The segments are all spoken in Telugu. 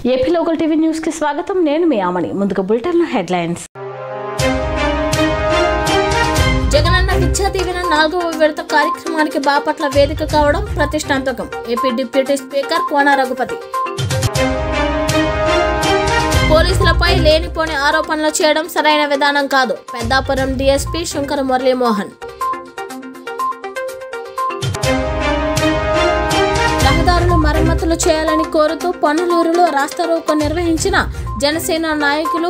ఏపీ లోకల్ టీవీ న్యూస్ కి స్వాగతం నేను మీ ఆమని ముందుగా బులెటిన్ హెడ్లైన్స్ జగనన్న విద్యా దీవెన నాలుగవ విడత కార్యక్రమానికి బాపట్ల వేదిక కావడం ప్రతిష్టాత్మకం AP deputy speaker Kona Raghupathi పోలీసులపై లేనిపోని ఆరోపణలు చేయడం సరైన విధానం కాదు పెద్దాపురం డీఎస్పీ శంకర మురళీమోహన్ రహదారులు మరమ్మతులు చేయాలని కోరుతూ పొన్నలూరులో రాస్తారోకో నిర్వహించిన జనసేన నాయకులు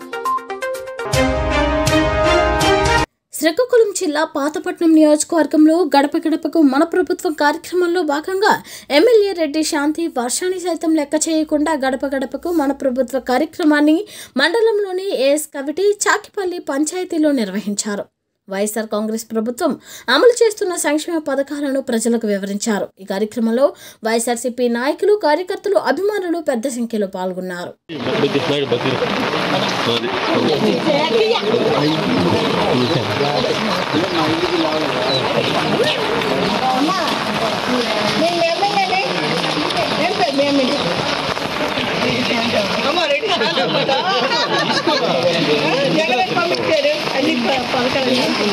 శ్రీకాకుళం జిల్లా పాతపట్నం నియోజకవర్గంలో గడప గడపకు మన ప్రభుత్వం కార్యక్రమంలో భాగంగా ఎమ్మెల్యే రెడ్డి శాంతి వర్షాన్ని సైతం లెక్క చేయకుండా గడప గడపకు మన ప్రభుత్వ కార్యక్రమాన్ని మండలంలోని ఏఎస్ కవిటి చాకిపల్లి పంచాయతీలో నిర్వహించారు వైఎస్ఆర్ కాంగ్రెస్ ప్రభుత్వం అమలు చేస్తున్న సంక్షేమ పథకాలను ప్రజలకు వివరించారు ఈ కార్యక్రమంలో వైఎస్ఆర్సీపీ నాయకులు కార్యకర్తలు అభిమానులు పెద్ద సంఖ్యలో పాల్గొన్నారు జగన్ పంపించారు అన్ని ప- పథకాలు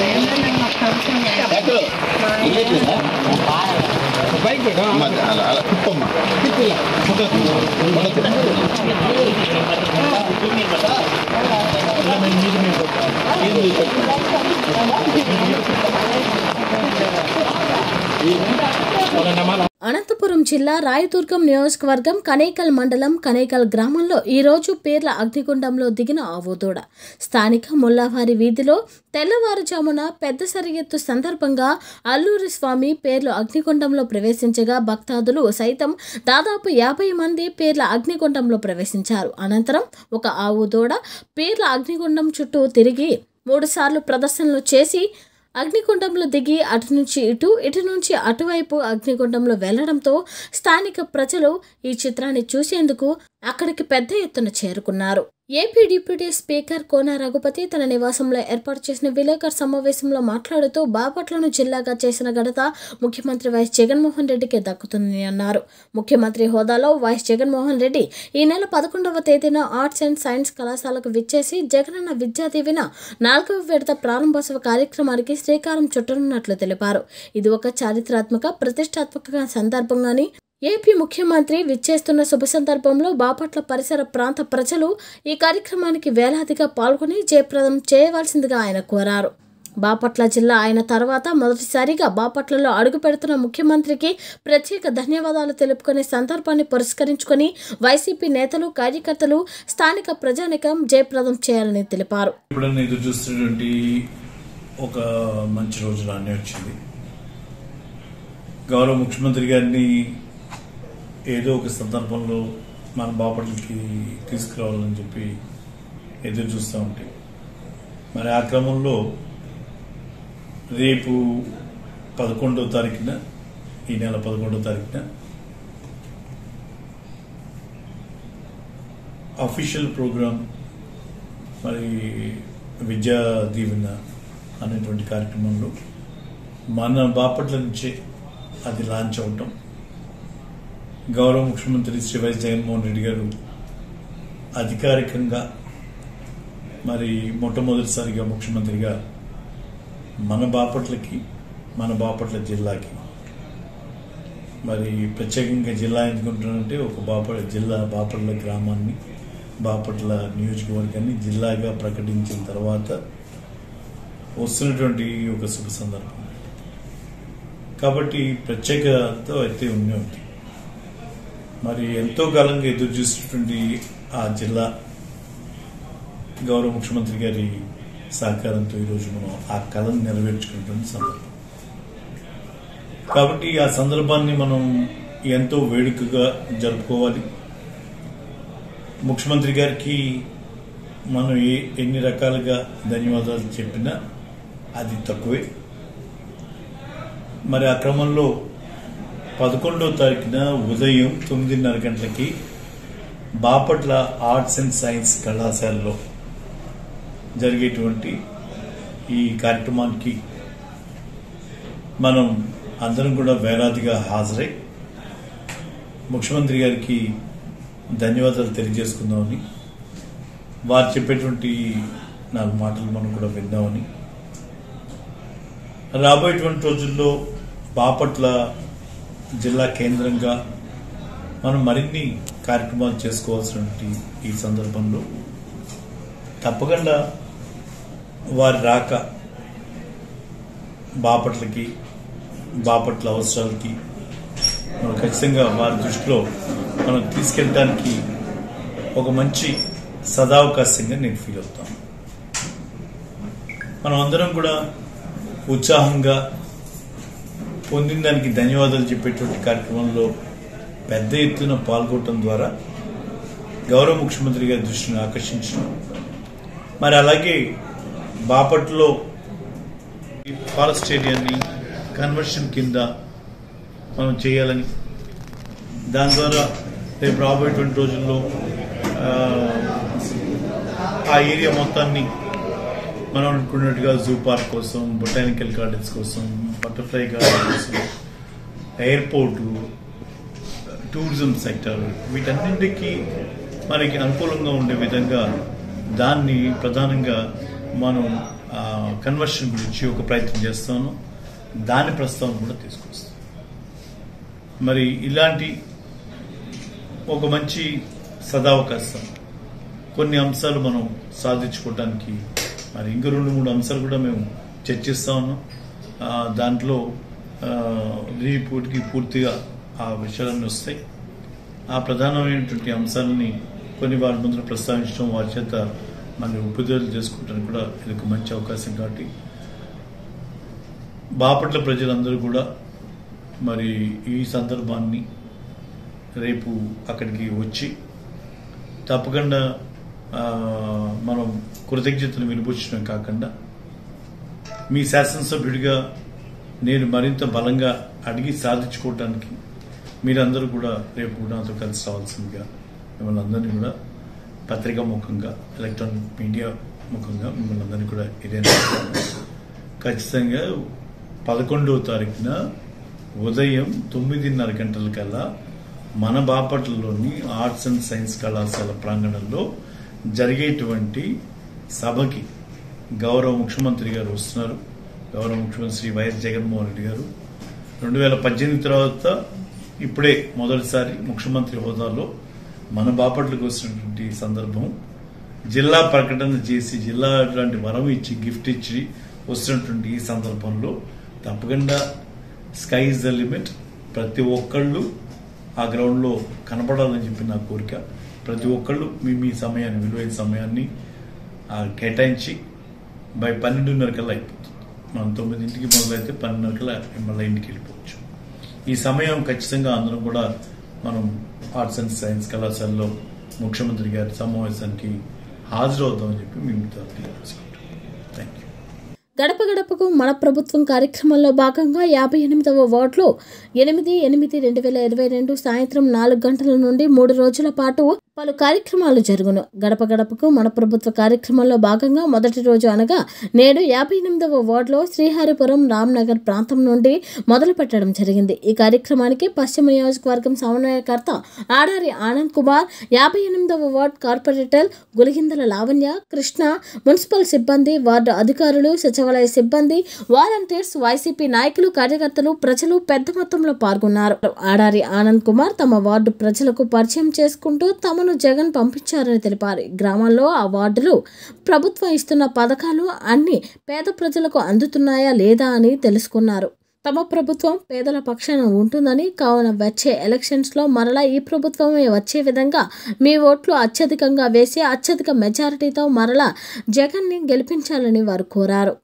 అనంతపురం జిల్లా రాయదుర్గం నియోజకవర్గం కనేకల్ మండలం కనేకల్ గ్రామంలో ఈ రోజు పేర్ల అగ్నిగుండంలో దిగిన ఆవుదూడ స్థానిక ముల్లావారి వీధిలో తెల్లవారుజామున పెద్ద సరిగెత్తు సందర్భంగా అల్లూరి స్వామి పేర్లు అగ్నిగుండంలో ప్రవేశించగా భక్తాదులు సైతం దాదాపు యాభై మంది పేర్ల అగ్నిగుండంలో ప్రవేశించారు అనంతరం ఒక ఆవు దూడ పేర్ల అగ్నిగుండం చుట్టూ తిరిగి మూడుసార్లు ప్రదర్శనలు చేసి అగ్నిగుండంలో దిగి అటు నుంచి ఇటు ఇటు నుంచి అటువైపు అగ్నిగుండంలో వెళ్లడంతో స్థానిక ప్రజలు ఈ చిత్రాన్ని చూసేందుకు అక్కడికి పెద్ద ఎత్తున చేరుకున్నారు AP deputy speaker Kona Raghupathi తన నివాసంలో ఏర్పాటు చేసిన విలేకర్ సమావేశంలో మాట్లాడుతూ బాపట్లను జిల్లాగా చేసిన ఘనత ముఖ్యమంత్రి వైఎస్ జగన్మోహన్ రెడ్డికి దక్కుతుందని అన్నారు ముఖ్యమంత్రి హోదాలో వైఎస్ జగన్మోహన్ రెడ్డి ఈ నెల పదకొండవ తేదీన ఆర్ట్స్ అండ్ సైన్స్ కళాశాలకు విచ్చేసి జగనన్న విద్యా దీవెన నాలుగవ విడత ప్రారంభోత్సవ కార్యక్రమానికి శ్రీకారం చుట్టనున్నట్లు తెలిపారు ఇది ఒక చారిత్రాత్మక ప్రతిష్టాత్మక సందర్భంగాని ఏపీ ముఖ్యమంత్రి విచ్చేస్తున్న శుభ సందర్భంలో బాపట్ల పరిసర ప్రాంత ప్రజలు ఈ కార్యక్రమానికి వేలాదిగా పాల్గొని జయప్రదం చేయవలసిందిగా ఆయన కోరారు బాపట్ల జిల్లా ఆయన తర్వాత మొదటిసారిగా బాపట్లలో అడుగు పెడుతున్న ముఖ్యమంత్రికి ప్రత్యేక ధన్యవాదాలు తెలుపుకునే సందర్భాన్ని పురస్కరించుకొని వైసీపీ నేతలు కార్యకర్తలు స్థానిక ప్రజానికం జయప్రదం చేయాలని తెలిపారు ఎప్పుడన్నా ఎదురు చూస్తున్నటువంటి ఒక మంచి రోజు రానే వచ్చింది గౌరవ ముఖ్యమంత్రి గారిని ఏదో ఒక సందర్భంలో మన బాపట్లకి తీసుకురావాలని చెప్పి ఎదురు చూస్తూ ఉంటే మరి ఆ క్రమంలో రేపు పదకొండవ తారీఖున ఈ నెల పదకొండవ తారీఖున అఫీషియల్ ప్రోగ్రామ్ మరి విద్యా దీవెన అనేటువంటి కార్యక్రమంలో మన బాపట్ల నుంచే అది లాంచ్ అవటం గౌరవ ముఖ్యమంత్రి శ్రీ వైఎస్ జగన్మోహన్ రెడ్డి గారు అధికారికంగా మరి మొట్టమొదటిసారిగా ముఖ్యమంత్రిగా మన బాపట్లకి మన బాపట్ల జిల్లాకి మరి ప్రత్యేకంగా జిల్లా ఎందుకుంటున్నారంటే ఒక బాపట్ల జిల్లా బాపట్ల గ్రామాన్ని బాపట్ల నియోజకవర్గాన్ని జిల్లాగా ప్రకటించిన తర్వాత వస్తున్నటువంటి ఒక శుభ సందర్భం కాబట్టి ప్రత్యేకతో అయితే ఉండి ఉంది మరి ఎంతో కాలంగా ఎదురు చూసినటువంటి ఆ జిల్లా గౌరవ ముఖ్యమంత్రి గారి సహకారంతో ఈరోజు మనం ఆ కళను నెరవేర్చుకున్నటువంటి సందర్భం కాబట్టి ఆ సందర్భాన్ని మనం ఎంతో వేడుకగా జరుపుకోవాలి ముఖ్యమంత్రి గారికి మనం ఏ ఎన్ని రకాలుగా ధన్యవాదాలు చెప్పినా అది తక్కువే మరి ఆ క్రమంలో పదకొండవ తారీఖున ఉదయం తొమ్మిదిన్నర గంటలకి బాపట్ల ఆర్ట్స్ అండ్ సైన్స్ కళాశాలలో జరిగేటువంటి ఈ కార్యక్రమానికి మనం అందరం కూడా వేలాదిగా హాజరై ముఖ్యమంత్రి గారికి ధన్యవాదాలు తెలియజేసుకుందామని వారు చెప్పేటువంటి నాలుగు మాటలు మనం కూడా విందామని రాబోయేటువంటి రోజుల్లో బాపట్ల జిల్లా కేంద్రంగా మనం మరిన్ని కార్యక్రమాలు చేసుకోవాల్సినటువంటి ఈ సందర్భంలో తప్పకుండా వారి రాక బాపట్లకి బాపట్ల అవసరాలకి మనం ఖచ్చితంగా వారి దృష్టిలో మనం తీసుకెళ్ళడానికి ఒక మంచి సదావకాశంగా నేను ఫీల్ అవుతాను మనం అందరం కూడా ఉత్సాహంగా పొందిన దానికి ధన్యవాదాలు చెప్పేటువంటి కార్యక్రమంలో పెద్ద ఎత్తున పాల్గొనడం ద్వారా గౌరవ ముఖ్యమంత్రి గారి దృష్టిని ఆకర్షించడం మరి అలాగే బాపట్లో ఈ ఫారెస్ట్ ఏరియాని కన్వర్షన్ కింద మనం చేయాలని దాని ద్వారా రేపు రాబోయేటువంటి రోజుల్లో ఆ, ఆ ఏరియా మొత్తాన్ని మనం అనుకున్నట్టుగా జూ పార్క్ కోసం బొటానికల్ గార్డెన్స్ కోసం బటర్ఫ్లై గార్డెన్ కోసం ఎయిర్పోర్టు టూరిజం సెక్టర్ వీటన్నింటికి మనకి అనుకూలంగా ఉండే విధంగా దాన్ని ప్రధానంగా మనం కన్వర్షన్ గురించి ఒక ప్రయత్నం చేస్తాను దాని ప్రస్తావన కూడా తీసుకొస్తాం మరి ఇలాంటి ఒక మంచి సదావకాశం కొన్ని అంశాలు మనం సాధించుకోవడానికి మరి ఇంకా రెండు మూడు అంశాలు కూడా మేము చర్చిస్తా ఉన్నాం ఆ, దాంట్లో ఆ, రేపటికి పూర్తిగా ఆ విషయాలన్నీ వస్తాయి ఆ ప్రధానమైనటువంటి అంశాలని కొన్ని వారి ముందు ప్రస్తావించడం వారి చేత మన ఉపయోగాలు చేసుకోవడానికి కూడా ఇది ఒక మంచి అవకాశం కాబట్టి బాపట్ల ప్రజలందరూ కూడా మరి ఈ సందర్భాన్ని రేపు అక్కడికి వచ్చి తప్పకుండా ఆ, మనం కృతజ్ఞతలు వినిపించడం కాకుండా మీ శాసనసభ్యుడిగా నేను మరింత బలంగా అడిగి సాధించుకోవటానికి మీరందరూ కూడా రేపు నాతో కలిసి రావాల్సిందిగా మిమ్మల్ని అందరినీ కూడా పత్రికా ముఖంగా ఎలక్ట్రానిక్ మీడియా ముఖంగా మిమ్మల్ని అందరినీ కూడా ఇదే ఖచ్చితంగా పదకొండవ తారీఖున ఉదయం తొమ్మిదిన్నర గంటలకల్లా మన బాపట్లలోని ఆర్ట్స్ అండ్ సైన్స్ కళాశాల ప్రాంగణంలో జరిగేటువంటి సభకి గౌరవ ముఖ్యమంత్రి గారు వస్తున్నారు గౌరవ ముఖ్యమంత్రి శ్రీ వైఎస్ జగన్మోహన్ రెడ్డి గారు రెండు వేల పద్దెనిమిది తర్వాత ఇప్పుడే మొదటిసారి ముఖ్యమంత్రి హోదాలో మన బాపట్లకు వచ్చినటువంటి సందర్భం జిల్లా ప్రకటన చేసి జిల్లా లాంటి వరం ఇచ్చి గిఫ్ట్ ఇచ్చి వస్తున్నటువంటి ఈ సందర్భంలో తప్పకుండా స్కై ఇస్ ద లిమిట్ ప్రతి ఒక్కళ్ళు ఆ గ్రౌండ్లో కనపడాలని చెప్పి నా కోరిక ప్రతి ఒక్కళ్ళు మీ మీ సమయాన్ని విలువైన సమయాన్ని ఆ, కేటాయించి బై పన్నెండున్నర కల్లా అయిపోతుంది మనం తొమ్మిదింటికి మొదలైతే పన్నెండున్నర కల్లా మళ్ళీ ఇంటికి వెళ్ళిపోవచ్చు ఈ సమయం ఖచ్చితంగా అందరం కూడా మనం ఆర్ట్స్ అండ్ సైన్స్ కళాశాలలో ముఖ్యమంత్రి గారి సమావేశానికి హాజరవుతామని చెప్పి మేము తెలియజేసుకుంటాం థ్యాంక్ యూ గడప గడపకు మన ప్రభుత్వం కార్యక్రమంలో భాగంగా యాభై ఎనిమిదవ వార్డులో ఎనిమిది ఎనిమిది రెండు వేల ఇరవై రెండు సాయంత్రం నాలుగు గంటల నుండి మూడు రోజుల పాటు పలు కార్యక్రమాలు జరుగును గడప గడపకు మన ప్రభుత్వ కార్యక్రమంలో భాగంగా మొదటి రోజు అనగా నేడు యాభై ఎనిమిదవ వార్డులో శ్రీహరిపురం రామ్నగర్ ప్రాంతం నుండి మొదలు పెట్టడం జరిగింది ఈ కార్యక్రమానికి పశ్చిమ నియోజకవర్గం సమన్వయకర్త ఆడారి ఆనంద్ కుమార్ యాభై ఎనిమిదవ ward corporator Guligindala Lavanya Krishna municipal సిబ్బంది వార్డు అధికారులు సచివాలయ సిబ్బంది వాలంటీర్స్ వైసీపీ నాయకులు కార్యకర్తలు ప్రజలు పెద్ద మొత్తంలో పాల్గొన్నారు ఆడారి ఆనంద్ కుమార్ తమ వార్డు ప్రజలకు పరిచయం చేసుకుంటూ తమను జగన్ పంపించారని తెలిపారు ఈ గ్రామాల్లో ఆ వార్డులు ప్రభుత్వం ఇస్తున్న పథకాలు అన్ని పేద ప్రజలకు అందుతున్నాయా లేదా అని తెలుసుకున్నారు తమ ప్రభుత్వం పేదల పక్షాన ఉంటుందని కావున వచ్చే ఎలక్షన్స్లో మరలా ఈ ప్రభుత్వమే వచ్చే విధంగా మీ ఓట్లు అత్యధికంగా వేసి అత్యధిక మెజారిటీతో మరలా జగన్ని గెలిపించాలని వారు కోరారు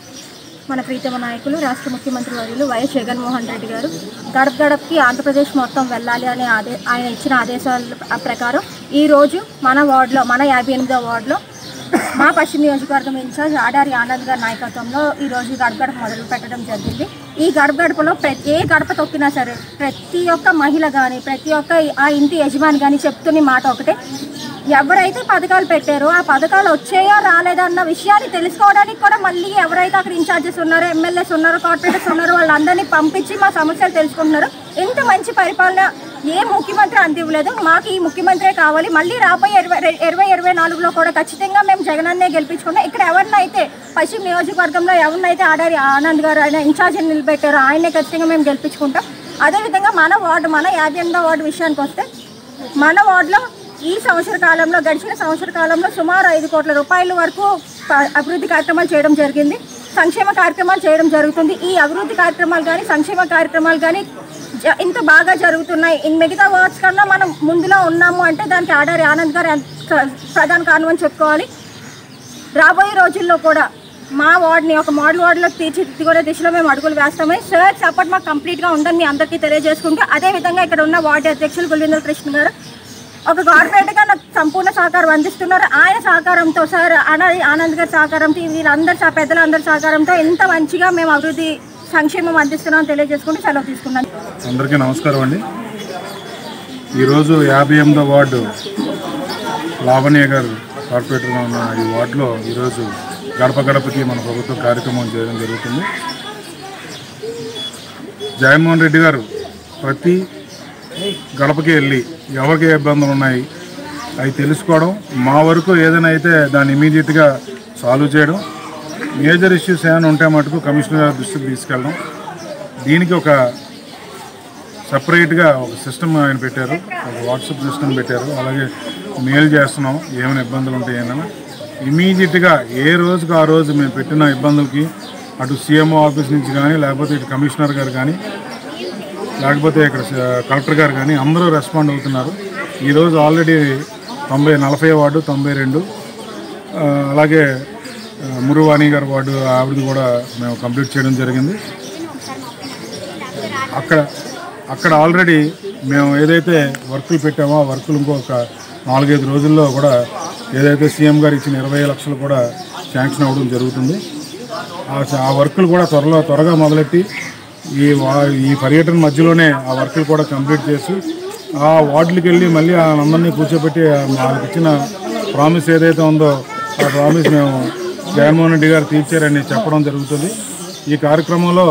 మన ప్రీతమ నాయకులు రాష్ట్ర ముఖ్యమంత్రి వర్యులు వైఎస్ జగన్మోహన్ రెడ్డి గారు గడప గడపకి ఆంధ్రప్రదేశ్ మొత్తం వెళ్ళాలి అనే ఆదే ఆయన ఇచ్చిన ఆదేశాల ప్రకారం ఈరోజు మన వార్డులో మన యాభై ఎనిమిదో వార్డులో మా పశ్చిమ నియోజకవర్గం ఇన్ఛార్జ్ ఆడారి ఆనంద్ గారి నాయకత్వంలో ఈరోజు గడప గడప మొదలు పెట్టడం జరిగింది ఈ గడప గడపలో ప్రతి ఏ గడప తొక్కినా సరే ప్రతి ఒక్క మహిళ కానీ ప్రతి ఒక్క ఆ ఇంటి యజమాని కానీ చెప్తున్న మాట ఒకటే ఎవరైతే పథకాలు పెట్టారో ఆ పథకాలు వచ్చాయో రాలేదా అన్న విషయాన్ని తెలుసుకోవడానికి కూడా మళ్ళీ ఎవరైతే అక్కడ ఇన్ఛార్జెస్ ఉన్నారో ఎమ్మెల్యేస్ ఉన్నారో కార్పొరేటర్స్ ఉన్నారో వాళ్ళందరినీ పంపించి మా సమస్యలు తెలుసుకుంటున్నారు ఇంత మంచి పరిపాలన ఏ ముఖ్యమంత్రి అంత ఇవ్వలేదు మాకు ఈ ముఖ్యమంత్రే కావాలి మళ్ళీ రాబోయే ఇరవై ఇరవై ఇరవై నాలుగులో కూడా ఖచ్చితంగా మేము జగనన్నే గెలిపించుకున్నాం ఇక్కడ ఎవరినైతే పశ్చిమ నియోజకవర్గంలో ఎవరినైతే ఆడారి ఆనంద్ గారు ఆయన ఇన్ఛార్జిని నిలబెట్టారో ఆయనే ఖచ్చితంగా మేము గెలిపించుకుంటాం అదేవిధంగా మన వార్డు మన యాభై ఎనిమిదో వార్డు విషయానికి వస్తే మన వార్డులో ఈ సంవత్సర కాలంలో గడిచిన సంవత్సర కాలంలో సుమారు ఐదు కోట్ల రూపాయల వరకు ప- అభివృద్ధి కార్యక్రమాలు చేయడం జరిగింది సంక్షేమ కార్యక్రమాలు చేయడం జరుగుతుంది ఈ అభివృద్ధి కార్యక్రమాలు కానీ సంక్షేమ కార్యక్రమాలు కానీ జ- ఇంత బాగా జరుగుతున్నాయి ఇన్ మిగతా వార్డ్స్ కన్నా మనం ముందులో ఉన్నాము అంటే దానికి ఆడారి ఆనంద్ గారు ఎంత- ప్రధాన కారణం అని చెప్పుకోవాలి రాబోయే రోజుల్లో కూడా మా వార్డ్ని ఒక మోడల్ వార్డులో తీర్చిదిద్దుకునే దిశలో మేము అడుగులు వేస్తామని సార్ సపోర్ట్ మాకు కంప్లీట్గా ఉందని మీ అందరికీ తెలియజేసుకుంటూ అదేవిధంగా ఇక్కడ ఉన్న వార్డు అధ్యక్షులు గుల్వీంద్ర కృష్ణ గారు ఒక కార్పొరేట్గా నాకు సంపూర్ణ సహకారం అందిస్తున్నారు ఆయన సహకారంతో సార్ ఆనంద్ ఆనంద్ గారి సహకారంతో వీళ్ళందరి సహ- పెద్దలందరి సహకారంతో ఎంత మంచిగా మేము అభివృద్ధి సంక్షేమం అందిస్తున్నామని తెలియజేసుకుంటూ సెలవు తీసుకున్నాను అందరికీ నమస్కారం అండి ఈరోజు యాభై ఎనిమిదో వార్డు లావణ్య గారు కార్పొరేటర్గా ఉన్న ఈ వార్డులో ఈరోజు గడప గడపకి మన ప్రభుత్వం కార్యక్రమం చేయడం జరుగుతుంది జగన్మోహన్ రెడ్డి గారు ప్రతి గడపకి వెళ్ళి ఎవరికి ఏ ఇబ్బందులు ఉన్నాయి అవి తెలుసుకోవడం మా వరకు ఏదైనా అయితే దాన్ని ఇమీడియట్గా సాల్వ్ చేయడం మేజర్ ఇష్యూస్ ఏమైనా ఉంటే మటుకు కమిషనర్ గారి దృష్టికి తీసుకెళ్ళడం దీనికి ఒక సపరేట్గా ఒక సిస్టమ్ ఆయన పెట్టారు ఒక వాట్సాప్ సిస్టమ్ పెట్టారు అలాగే మెయిల్ చేస్తున్నాం ఏమైనా ఇబ్బందులు ఉంటాయి ఏమైనా ఇమీడియట్గా ఏ రోజుకు ఆ రోజు మేము పెట్టిన ఇబ్బందులకి అటు సీఎంఓ ఆఫీస్ నుంచి కానీ లేకపోతే ఇటు కమిషనర్ గారు కానీ లేకపోతే ఇక్కడ స- కలెక్టర్ గారు కానీ అందరూ రెస్పాండ్ అవుతున్నారు ఈరోజు ఆల్రెడీ తొంభై నలభై వార్డు తొంభై రెండు ఆ, అలాగే ఆ, మురువాణి గారి వార్డు ఆవిడది కూడా మేము కంప్లీట్ చేయడం జరిగింది అక్కడ అక్కడ ఆల్రెడీ మేము ఏదైతే వర్కులు పెట్టామో ఆ వర్కులు ఇంకొక నాలుగైదు రోజుల్లో కూడా ఏదైతే సీఎం గారు ఇచ్చిన ఇరవై లక్షలు కూడా శాంక్షన్ అవ్వడం జరుగుతుంది ఆ స- ఆ వర్కులు కూడా త్వరలో త్వరగా మొదలెట్టి ఈ వా- ఈ పర్యటన మధ్యలోనే ఆ వర్కులు కూడా కంప్లీట్ చేసి ఆ వార్డులకు వెళ్ళి మళ్ళీ ఆ అందరినీ కూర్చోబెట్టి ఆ వాళ్ళకి ఇచ్చిన ప్రామిస్ ఏదైతే ఉందో ఆ ప్రామిస్ మేము జగన్మోహన్ రెడ్డి గారు తీర్చారని చెప్పడం జరుగుతుంది ఈ కార్యక్రమంలో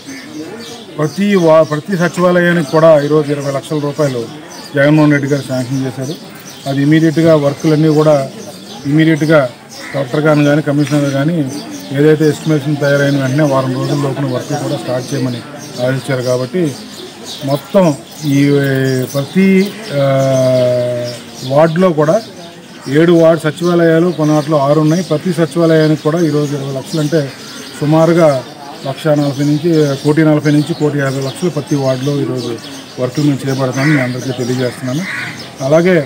ప్రతి వా ప్రతి సచివాలయానికి కూడా ఈరోజు ఇరవై లక్షల రూపాయలు జగన్మోహన్ రెడ్డి గారు శాంక్షన్ చేశారు అది ఇమీడియట్గా వర్కులన్నీ కూడా ఇమీడియట్గా కలెక్టర్ గారిని కానీ కమిషనర్ కానీ ఏదైతే ఎస్టిమేషన్ తయారైన వెంటనే వారం రోజుల లోపల వర్క్ కూడా స్టార్ట్ చేయమని ఆదేశించారు కాబట్టి మొత్తం ఈ ప్రతి ఆ, వార్డులో కూడా ఏడు వార్డు సచివాలయాలు కొన్ని వాటిలో ఆరు ఉన్నాయి ప్రతి సచివాలయానికి కూడా ఈరోజు ఇరవై లక్షలు అంటే సుమారుగా లక్ష నలభై నుంచి కోటి నలభై నుంచి కోటి యాభై లక్షలు ప్రతి వార్డులో ఈరోజు వర్కులు మేము చేపడతామని మీ అందరికీ తెలియజేస్తున్నాను అలాగే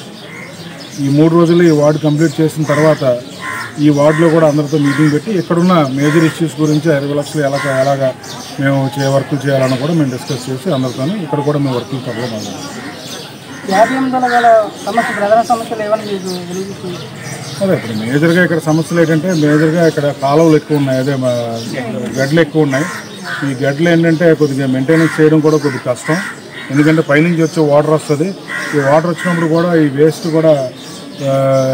ఈ మూడు రోజులు ఈ వార్డు కంప్లీట్ చేసిన తర్వాత ఈ వార్డులో కూడా అందరితో మీటింగ్ పెట్టి ఇక్కడున్న మేజర్ ఇష్యూస్ గురించి ఇరవై లక్షలు ఎలా ఎలాగా మేము చే వర్కులు చేయాలని కూడా మేము డిస్కస్ చేసి అందరితో ఇక్కడ కూడా మేము వర్కులు త్వరలో మొదలు యాభై ఎనిమిదిలో గల సమస్య ప్రధాన సమస్యలు ఏమని మీకు వెలుగుతుంది అదే ఇప్పుడు మేజర్గా ఇక్కడ సమస్యలు ఏంటంటే మేజర్గా ఇక్కడ కాలువలు ఎక్కువ ఉన్నాయి అదే మా గడ్డలు ఎక్కువ ఉన్నాయి ఈ గడ్డలు ఏంటంటే కొద్దిగా మెయింటెనెన్స్ చేయడం కూడా కొద్దిగా కష్టం ఎందుకంటే పైనుంచి వచ్చే వాటర్ వస్తుంది ఈ వాటర్ వచ్చినప్పుడు కూడా ఈ వేస్ట్ కూడా ఆ,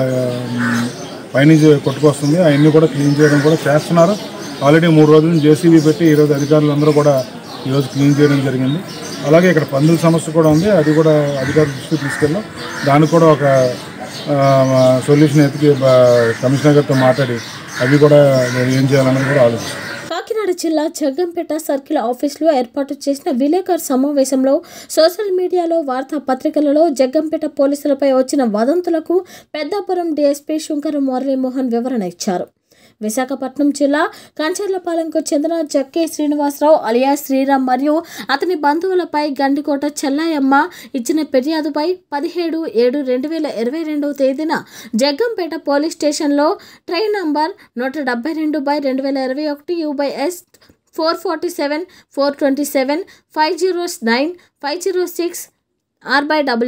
పైనుంచి కొట్టుకొస్తుంది అవన్నీ కూడా క్లీన్ చేయడం కూడా చేస్తున్నారు ఆల్రెడీ మూడు రోజుల నుంచి జేసీబీ పెట్టి ఈరోజు అధికారులు అందరూ కూడా ఈరోజు క్లీన్ చేయడం జరిగింది అలాగే ఇక్కడ పందుల సమస్య కూడా ఉంది అది కూడా అధికారుల దృష్టికి తీసుకెళ్ళాం దానికి కూడా ఒక సొల్యూషన్ ఎత్తికి బ- కమిషనర్ గారితో మాట్లాడి అవి కూడా ఏం చేయాలన్నది కూడా ఆలోచిస్తాం కాకినాడ జిల్లా జగ్గంపేట సర్కిల్ ఆఫీసులో ఏర్పాటు చేసిన విలేకర్ సమావేశంలో సోషల్ మీడియాలో వార్తా పత్రికలలో జగ్గంపేట పోలీసులపై వచ్చిన వదంతులకు పెద్దాపురం డీఎస్పీ శుంకర మురళీమోహన్ వివరణ ఇచ్చారు విశాఖపట్నం జిల్లా కంచర్లపాలెంకు చెందిన జక్కే శ్రీనివాసరావు అలియా శ్రీరామ్ మరియు అతని బంధువులపై గండికోట చెల్లాయమ్మ ఇచ్చిన ఫిర్యాదుపై పదిహేడు ఏడు రెండు వేల ఇరవై రెండవ తేదీన జగ్గంపేట పోలీస్ స్టేషన్లో ట్రైన్ నంబర్ నూట డెబ్బై రెండు బై రెండు వేల ఇరవై ఒకటి U by S four forty seven four twenty seven five zero nine five zero six R by W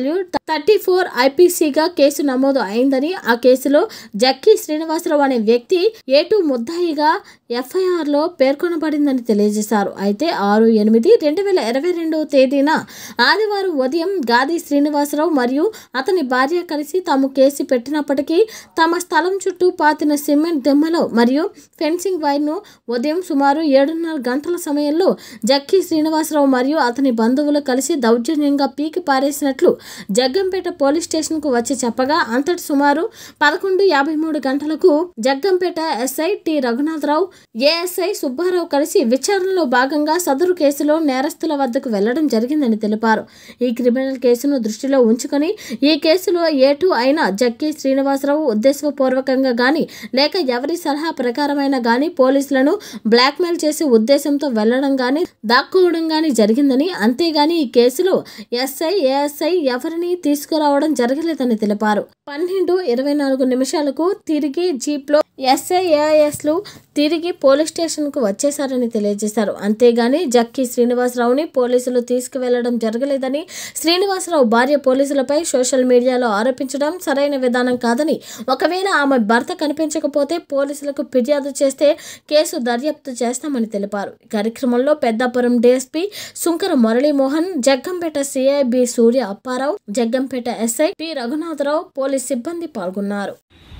thirty four ఐపీసీగా కేసు నమోదు అయిందని ఆ కేసులో జక్కీ శ్రీనివాసరావు అనే వ్యక్తి ఏటు ముద్దాయిగా ఎఫ్ఐఆర్లో పేర్కొనబడిందని తెలియజేశారు అయితే ఆరు ఎనిమిది రెండు వేల ఇరవై రెండవ తేదీన ఆదివారం ఉదయం గాది శ్రీనివాసరావు మరియు అతని భార్య కలిసి తాము కేసు పెట్టినప్పటికీ తమ స్థలం చుట్టూ పాతిన సిమెంట్ దిమ్మలో మరియు ఫెన్సింగ్ వైర్ను ఉదయం సుమారు ఏడున్నర గంటల సమయంలో జక్కీ శ్రీనివాసరావు మరియు అతని బంధువులు కలిసి దౌర్జన్యంగా పీకి పారేసినట్లు జగ్గంపేట పోలీస్ స్టేషన్కు వచ్చి చెప్పగా అంతటి సుమారు పదకొండు యాభై మూడు గంటలకు Jaggampeta SI T Raghunatharao ASI Subbarao కలిసి విచారణలో భాగంగా సదరు కేసులో నేరస్తుల వద్దకు వెళ్లడం జరిగిందని తెలిపారు ఈ క్రిమినల్ కేసును దృష్టిలో ఉంచుకొని ఈ కేసులో ఏటు అయిన జక్కి శ్రీనివాసరావు ఉద్దేశపూర్వకంగా గాని లేక ఎవరి సలహా ప్రకారమైన గాని పోలీసులను బ్లాక్మెయిల్ చేసే ఉద్దేశంతో వెళ్లడం గాని దాక్కోవడం గాని జరిగిందని అంతేగాని ఈ కేసులో ఎస్ఐ ఏఎస్ఐ ఎవరిని తీసుకురావడం జరగలేదని తెలిపారు పన్నెండు ఇరవై నాలుగు నిమిషాలకు తిరిగి జీప్లో ఎస్ఐ ఏఐఎస్లు తిరిగి పోలీస్ స్టేషన్కు వచ్చేశారని తెలియజేశారు అంతేగాని జక్కి శ్రీనివాసరావుని పోలీసులు తీసుకువెళ్లడం జరగలేదని శ్రీనివాసరావు భార్య పోలీసులపై సోషల్ మీడియాలో ఆరోపించడం సరైన విధానం కాదని ఒకవేళ ఆమె భర్త కనిపించకపోతే పోలీసులకు ఫిర్యాదు చేస్తే కేసు దర్యాప్తు చేస్తామని తెలిపారు ఈ కార్యక్రమంలో Peddapuram DSP Sunkara Muralimohan Jaggampeta CI B Surya Apparao Jaggampeta SI T Raghunatharao police సిబ్బంది పాల్గొన్నారు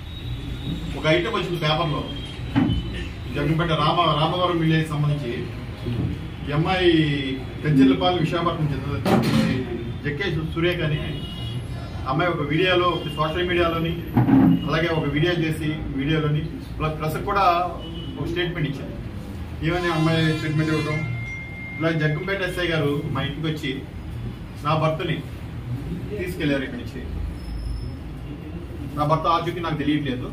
ఒక ఐటమ్ వచ్చింది పేపర్లో జగన్పేట రామ రామవరం విలేజ్ సంబంధించి ఈ అమ్మాయి పెంచెల్లపాలెం విశాఖపట్నం చెందిన జక్కే సురేఖ అని అమ్మాయి ఒక వీడియోలో సోషల్ మీడియాలోని అలాగే ఒక వీడియో చేసి వీడియోలోని ప్లస్ ప్లస్ కూడా ఒక స్టేట్మెంట్ ఇచ్చారు ఏమని అమ్మాయి స్టేట్మెంట్ ఇవ్వడం ఇలా జగ్గంపేట ఎస్ఐ గారు మా ఇంటికి వచ్చి నా భర్తని తీసుకెళ్లారు ఇక్కడి నుంచి నా భర్త ఆచూకీ నాకు తెలియట్లేదు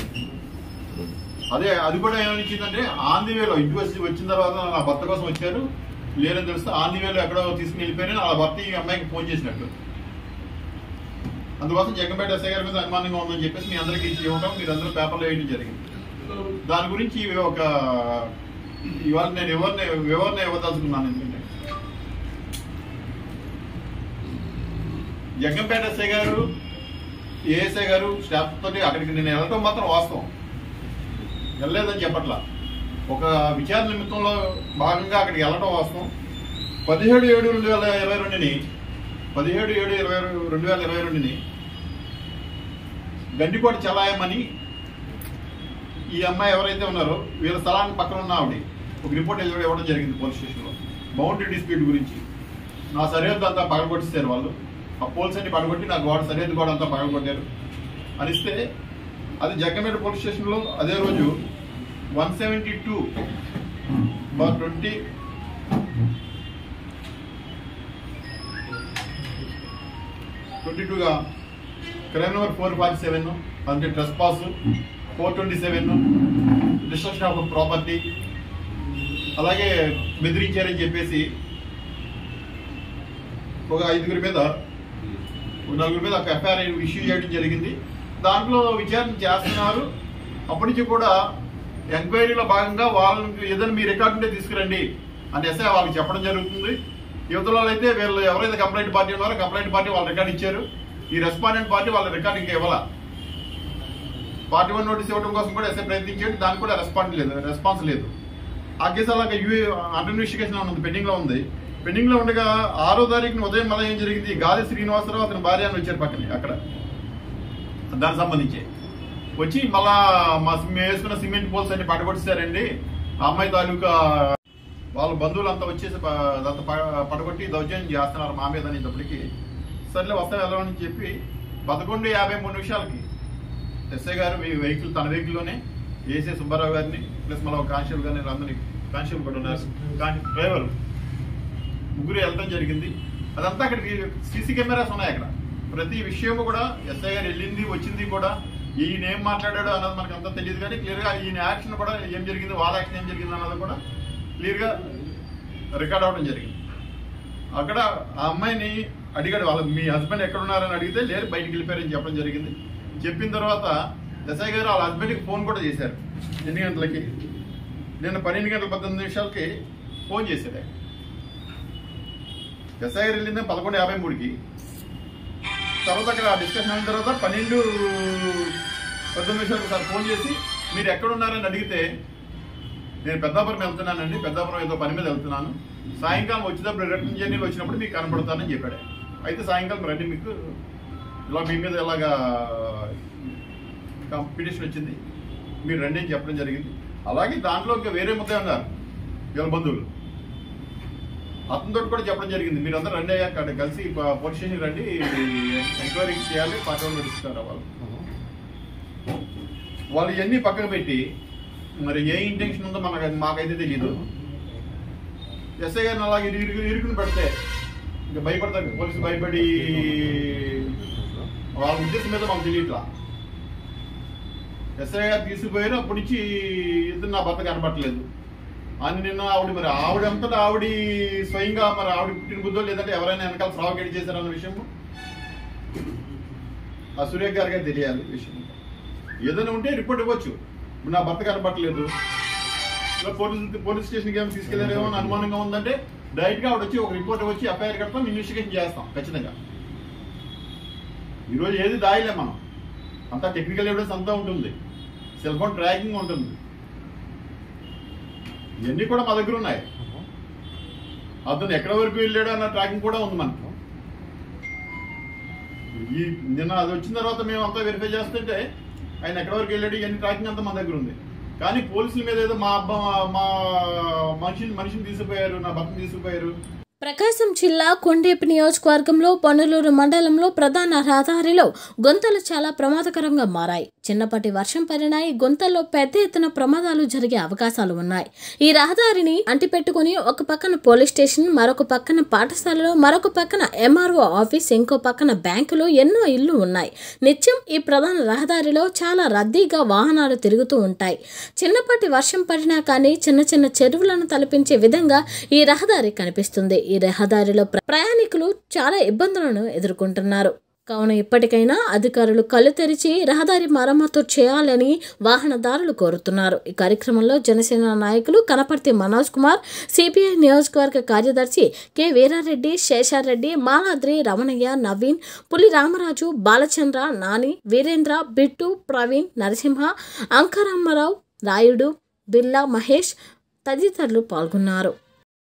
అదే అది కూడా ఏమనిచ్చిందంటే ఆంధీ వేలో ఇంటికి వచ్చి వచ్చిన తర్వాత నా భర్త కోసం వచ్చారు లేరని తెలిస్తే ఆంధీ వేలో ఎక్కడో తీసుకుని వెళ్ళిపోయారని ఆ భర్త ఈ అమ్మాయికి ఫోన్ చేసినట్టు అందుకోసం జగ్గంపేట ఎస్ఐ గారి మీద అనుమానంగా ఉందని చెప్పేసి మీ అందరికీ ఇవ్వడం మీరు అందరూ పేపర్లో వేయడం జరిగింది దాని గురించి ఇవి ఒక ఇవాళ నేను ఎవరిని వివరణ ఇవ్వదలుచుకున్నాను ఎందుకంటే జగ్గంపేట ఎస్ఐ గారు ఏఎస్ఐ గారు స్టాఫ్ తోటి అక్కడికి నేను వెళ్ళటం మాత్రం వాస్తవం వెళ్ళలేదని చెప్పట్లా ఒక విచారణ నిమిత్తంలో భాగంగా అక్కడికి వెళ్ళడం వాస్తవం పదిహేడు ఏడు రెండు వేల ఇరవై రెండుని పదిహేడు ఏడు ఇరవై రెండు వేల ఇరవై రెండుని గండికోట చలాయమని ఈ అమ్మాయి ఎవరైతే ఉన్నారో వీళ్ళ స్థలానికి పక్కన ఉన్న ఆవిడ ఒక రిపోర్ట్ ఇవ్వడం ఇవ్వడం జరిగింది పోలీస్ స్టేషన్లో బౌండరీ డిస్ప్యూట్ గురించి నా సరిహద్దు అంతా పగలగొట్టిస్తారు వాళ్ళు ఆ పోల్స్ అన్ని పగలగొట్టి నా గోడ సరిహద్దు గోడ అంతా పగలగొట్టారు అనిస్తే అది జగ్గమేట పోలీస్ స్టేషన్లో అదే రోజు one seventy two bar twenty twenty టూగా crime number four forty seven అంటే trespass four twenty seven destruction of property అలాగే బెదిరించారని చెప్పేసి ఒక ఐదుగురి మీద ఒక నలుగురి మీద ఒక ఎఫ్ఐఆర్ ఇష్యూ చేయడం జరిగింది దాంట్లో విచారణ చేస్తున్నారు అప్పటి నుంచి కూడా ఎంక్వైరీలో భాగంగా వాళ్ళకి ఏదైనా మీ రికార్డు ఉంటే తీసుకురండి అని ఎస్ఐ వాళ్ళకి చెప్పడం జరుగుతుంది యువతలో అయితే వీళ్ళు ఎవరైతే కంప్లైంట్ పార్టీ ఉన్నారో కంప్లైంట్ పార్టీ వాళ్ళ రికార్డు ఇచ్చారు ఈ రెస్పాండెంట్ పార్టీ వాళ్ళ రికార్డు ఇంకా ఇవ్వాల పార్టీ వన్ నోటీస్ ఇవ్వడం కోసం కూడా ఎస్ఐ ప్రయత్నించాడు దానికి కూడా రెస్పాండ్ లేదు రెస్పాన్స్ లేదు ఆ కేసు అలాగే యూ అండర్ ఇన్వెస్టిగేషన్ ఉంది పెండింగ్ లో ఉంది పెండింగ్ లో ఉండగా ఆరో తారీఖున ఉదయం మళ్ళీ ఏం జరిగింది గాలి శ్రీనివాసరావు అతని భార్య అని వచ్చారు పక్కనే అక్కడ దానికి సంబంధించి వచ్చి మళ్ళా మా మేము వేసుకున్న సిమెంట్ పోల్స్ అన్ని పడగొట్టిస్తారండి ఆ అమ్మాయి తాలూకా వాళ్ళ బంధువులు అంతా వచ్చేసి ప- అదంతా ప- పడగొట్టి దౌర్జన్యం చేస్తున్నారు మా మీద అనేటప్పటికి సర్లే వస్తాం వెళ్ళమని చెప్పి పదకొండు యాభై మూడు నిమిషాలకి ఎస్ఐ గారు మీ వెహికల్ తన వెహికల్లోనే ఏసీ సుబ్బారావు గారిని ప్లస్ మళ్ళీ ఒక కానిస్టేబుల్ గారిని అందరినీ కానిస్టేబుల్ కూడా ఉన్నారు కానీ డ్రైవర్ ముగ్గురు వెళ్ళడం జరిగింది అదంతా అక్కడ సీసీ కెమెరాస్ ఉన్నాయి అక్కడ ప్రతి విషయం కూడా ఎస్ఐ గారు వెళ్ళింది వచ్చింది కూడా ఈయన ఏం మాట్లాడాడో అన్నది మనకు అంతా తెలియదు కానీ క్లియర్ గా ఈయన యాక్షన్ కూడా ఏం జరిగింది వాళ్ళ యాక్షన్ ఏం జరిగింది అన్నది కూడా క్లియర్ గా రికార్డ్ అవడం జరిగింది అక్కడ ఆ అమ్మాయిని అడిగాడు వాళ్ళ మీ హస్బెండ్ ఎక్కడ ఉన్నారని అడిగితే లేరు బయటికి వెళ్ళిపోయారని చెప్పడం జరిగింది చెప్పిన తర్వాత ఎస్ఐ గారు వాళ్ళ హస్బెండ్కి ఫోన్ కూడా చేశారు ఎన్ని గంటలకి నిన్న పన్నెండు గంటల పద్దెనిమిది నిమిషాలకి ఫోన్ చేశాడు ఆయన. ఎస్ఐ గారు వెళ్ళింది పదకొండు యాభై మూడుకి తర్వాత అక్కడ డిస్కషన్ అయిన తర్వాత పన్నెండు పద్దెనిమిది నిమిషాలకు సార్ ఫోన్ చేసి మీరు ఎక్కడ ఉన్నారని అడిగితే నేను పెద్దాపురం వెళ్తున్నానండి పెద్దాపురం ఏదో పని మీద వెళ్తున్నాను సాయంకాలం వచ్చేటప్పుడు రిటర్న్ జర్నీలో వచ్చినప్పుడు మీకు కనపడతానని చెప్పాడు అయితే సాయంకాలం రండి మీకు ఇలా మీ మీద ఇలాగా కాంపిటీషన్ వచ్చింది మీరు రండి అని చెప్పడం జరిగింది అలాగే దాంట్లో ఇంకా వేరే ముద్దే ఉన్నారు వీళ్ళ బంధువులు అతనితో కూడా చెప్పడం జరిగింది మీరు అందరూ రండి అయ్యాక అక్కడ కలిసి ప- పోలీస్ స్టేషన్ రండి ఎంక్వైరీ చేయాలి పార్టీ వాళ్ళు నడుస్తారు వాళ్ళు వాళ్ళు ఇవన్నీ పక్కన పెట్టి మరి ఏ ఇంటెన్షన్ ఉందో మనకు మాకైతే తెలియదు ఎస్ఐ గారిని అలాగే ఇరు ఇరు ఇరుకుని పెడితే ఇంకా భయపడతారు పోలీసు భయపడి వాళ్ళ ఉద్దేశం మీద మాకు తెలియట్లా ఎస్ఐ గారు తీసుకుపోయారు అప్పటి నుంచి ఇద్దరు నా భర్త కనపడలేదు అని నిన్న ఆవిడ మరి ఆవిడ అంతటా ఆవిడ స్వయంగా మరి ఆవిడ పుట్టిన బుద్ధో లేదంటే ఎవరైనా వెనకాల ఫ్రాగేట్ చేశారన్న విషయం ఆ సూర్య గారికి తెలియాలి విషయం ఏదైనా ఉంటే రిపోర్ట్ ఇవ్వచ్చు ఇప్పుడు నా భర్త కనపడలేదు ఇలా పోలీస్ పోలీస్ స్టేషన్కి ఏమైనా తీసుకెళ్లారేమో అని అనుమానంగా ఉందంటే డైరెక్ట్ గా ఆవిడ వచ్చి ఒక రిపోర్ట్ వచ్చి ఎఫ్ఐఆర్ కడతాం ఇన్వెస్టిగేషన్ చేస్తాం ఖచ్చితంగా ఈరోజు ఏది దాయలే మనం అంతా టెక్నికల్ ఎవిడెన్స్ అంతా ఉంటుంది సెల్ ఫోన్ ట్రాకింగ్ ఉంటుంది ఇవన్నీ కూడా మా దగ్గర ఉన్నాయి అతను ఎక్కడ వరకు వెళ్ళాడు అన్న ట్రాకింగ్ కూడా ఉంది మనకు ఈ నిన్న అది వచ్చిన తర్వాత మేము అంతా వెరిఫై చేస్తుంటే ఆయన ఎక్కడ వరకు వెళ్ళాడు ఇవన్నీ ట్రాకింగ్ అంతా మన దగ్గర ఉంది కానీ పోలీసుల మీద ఏదో మా అబ్బా మా మనిషిని మనిషిని తీసుకుపోయారు నా భర్తను తీసుకుపోయారు ప్రకాశం జిల్లా కొండేపి నియోజకవర్గంలో పనులూరు మండలంలో ప్రధాన రహదారిలో గుంతలు చాలా ప్రమాదకరంగా మారాయి చిన్నపాటి వర్షం పడినా ఈ గుంతల్లో పెద్ద ఎత్తున ప్రమాదాలు జరిగే అవకాశాలు ఉన్నాయి ఈ రహదారిని అంటిపెట్టుకుని ఒక పక్కన పోలీస్ స్టేషన్ మరొక పక్కన పాఠశాలలో మరొక పక్కన ఎంఆర్ఓ ఆఫీస్ ఇంకో పక్కన బ్యాంకులు ఎన్నో ఇళ్లు ఉన్నాయి నిత్యం ఈ ప్రధాన రహదారిలో చాలా రద్దీగా వాహనాలు తిరుగుతూ ఉంటాయి చిన్నపాటి వర్షం పడినా కానీ చిన్న చిన్న చెరువులను తలపించే విధంగా ఈ రహదారి కనిపిస్తుంది ఈ రహదారిలో ప్ర- ప్రయాణికులు చాలా ఇబ్బందులను ఎదుర్కొంటున్నారు కావున ఇప్పటికైనా అధికారులు కళ్ళు తెరిచి రహదారి మరమ్మతు చేయాలని వాహనదారులు కోరుతున్నారు ఈ కార్యక్రమంలో జనసేన నాయకులు కనపర్తి మనోజ్ కుమార్ సిపిఐ నియోజకవర్గ కార్యదర్శి కె వీరారెడ్డి శేషారెడ్డి మాలాద్రి రమణయ్య నవీన్ పులి రామరాజు బాలచంద్ర నాని వీరేంద్ర బిట్టు ప్రవీణ్ నరసింహ అంకరామారావు రాయుడు బిర్లా మహేష్ తదితరులు పాల్గొన్నారు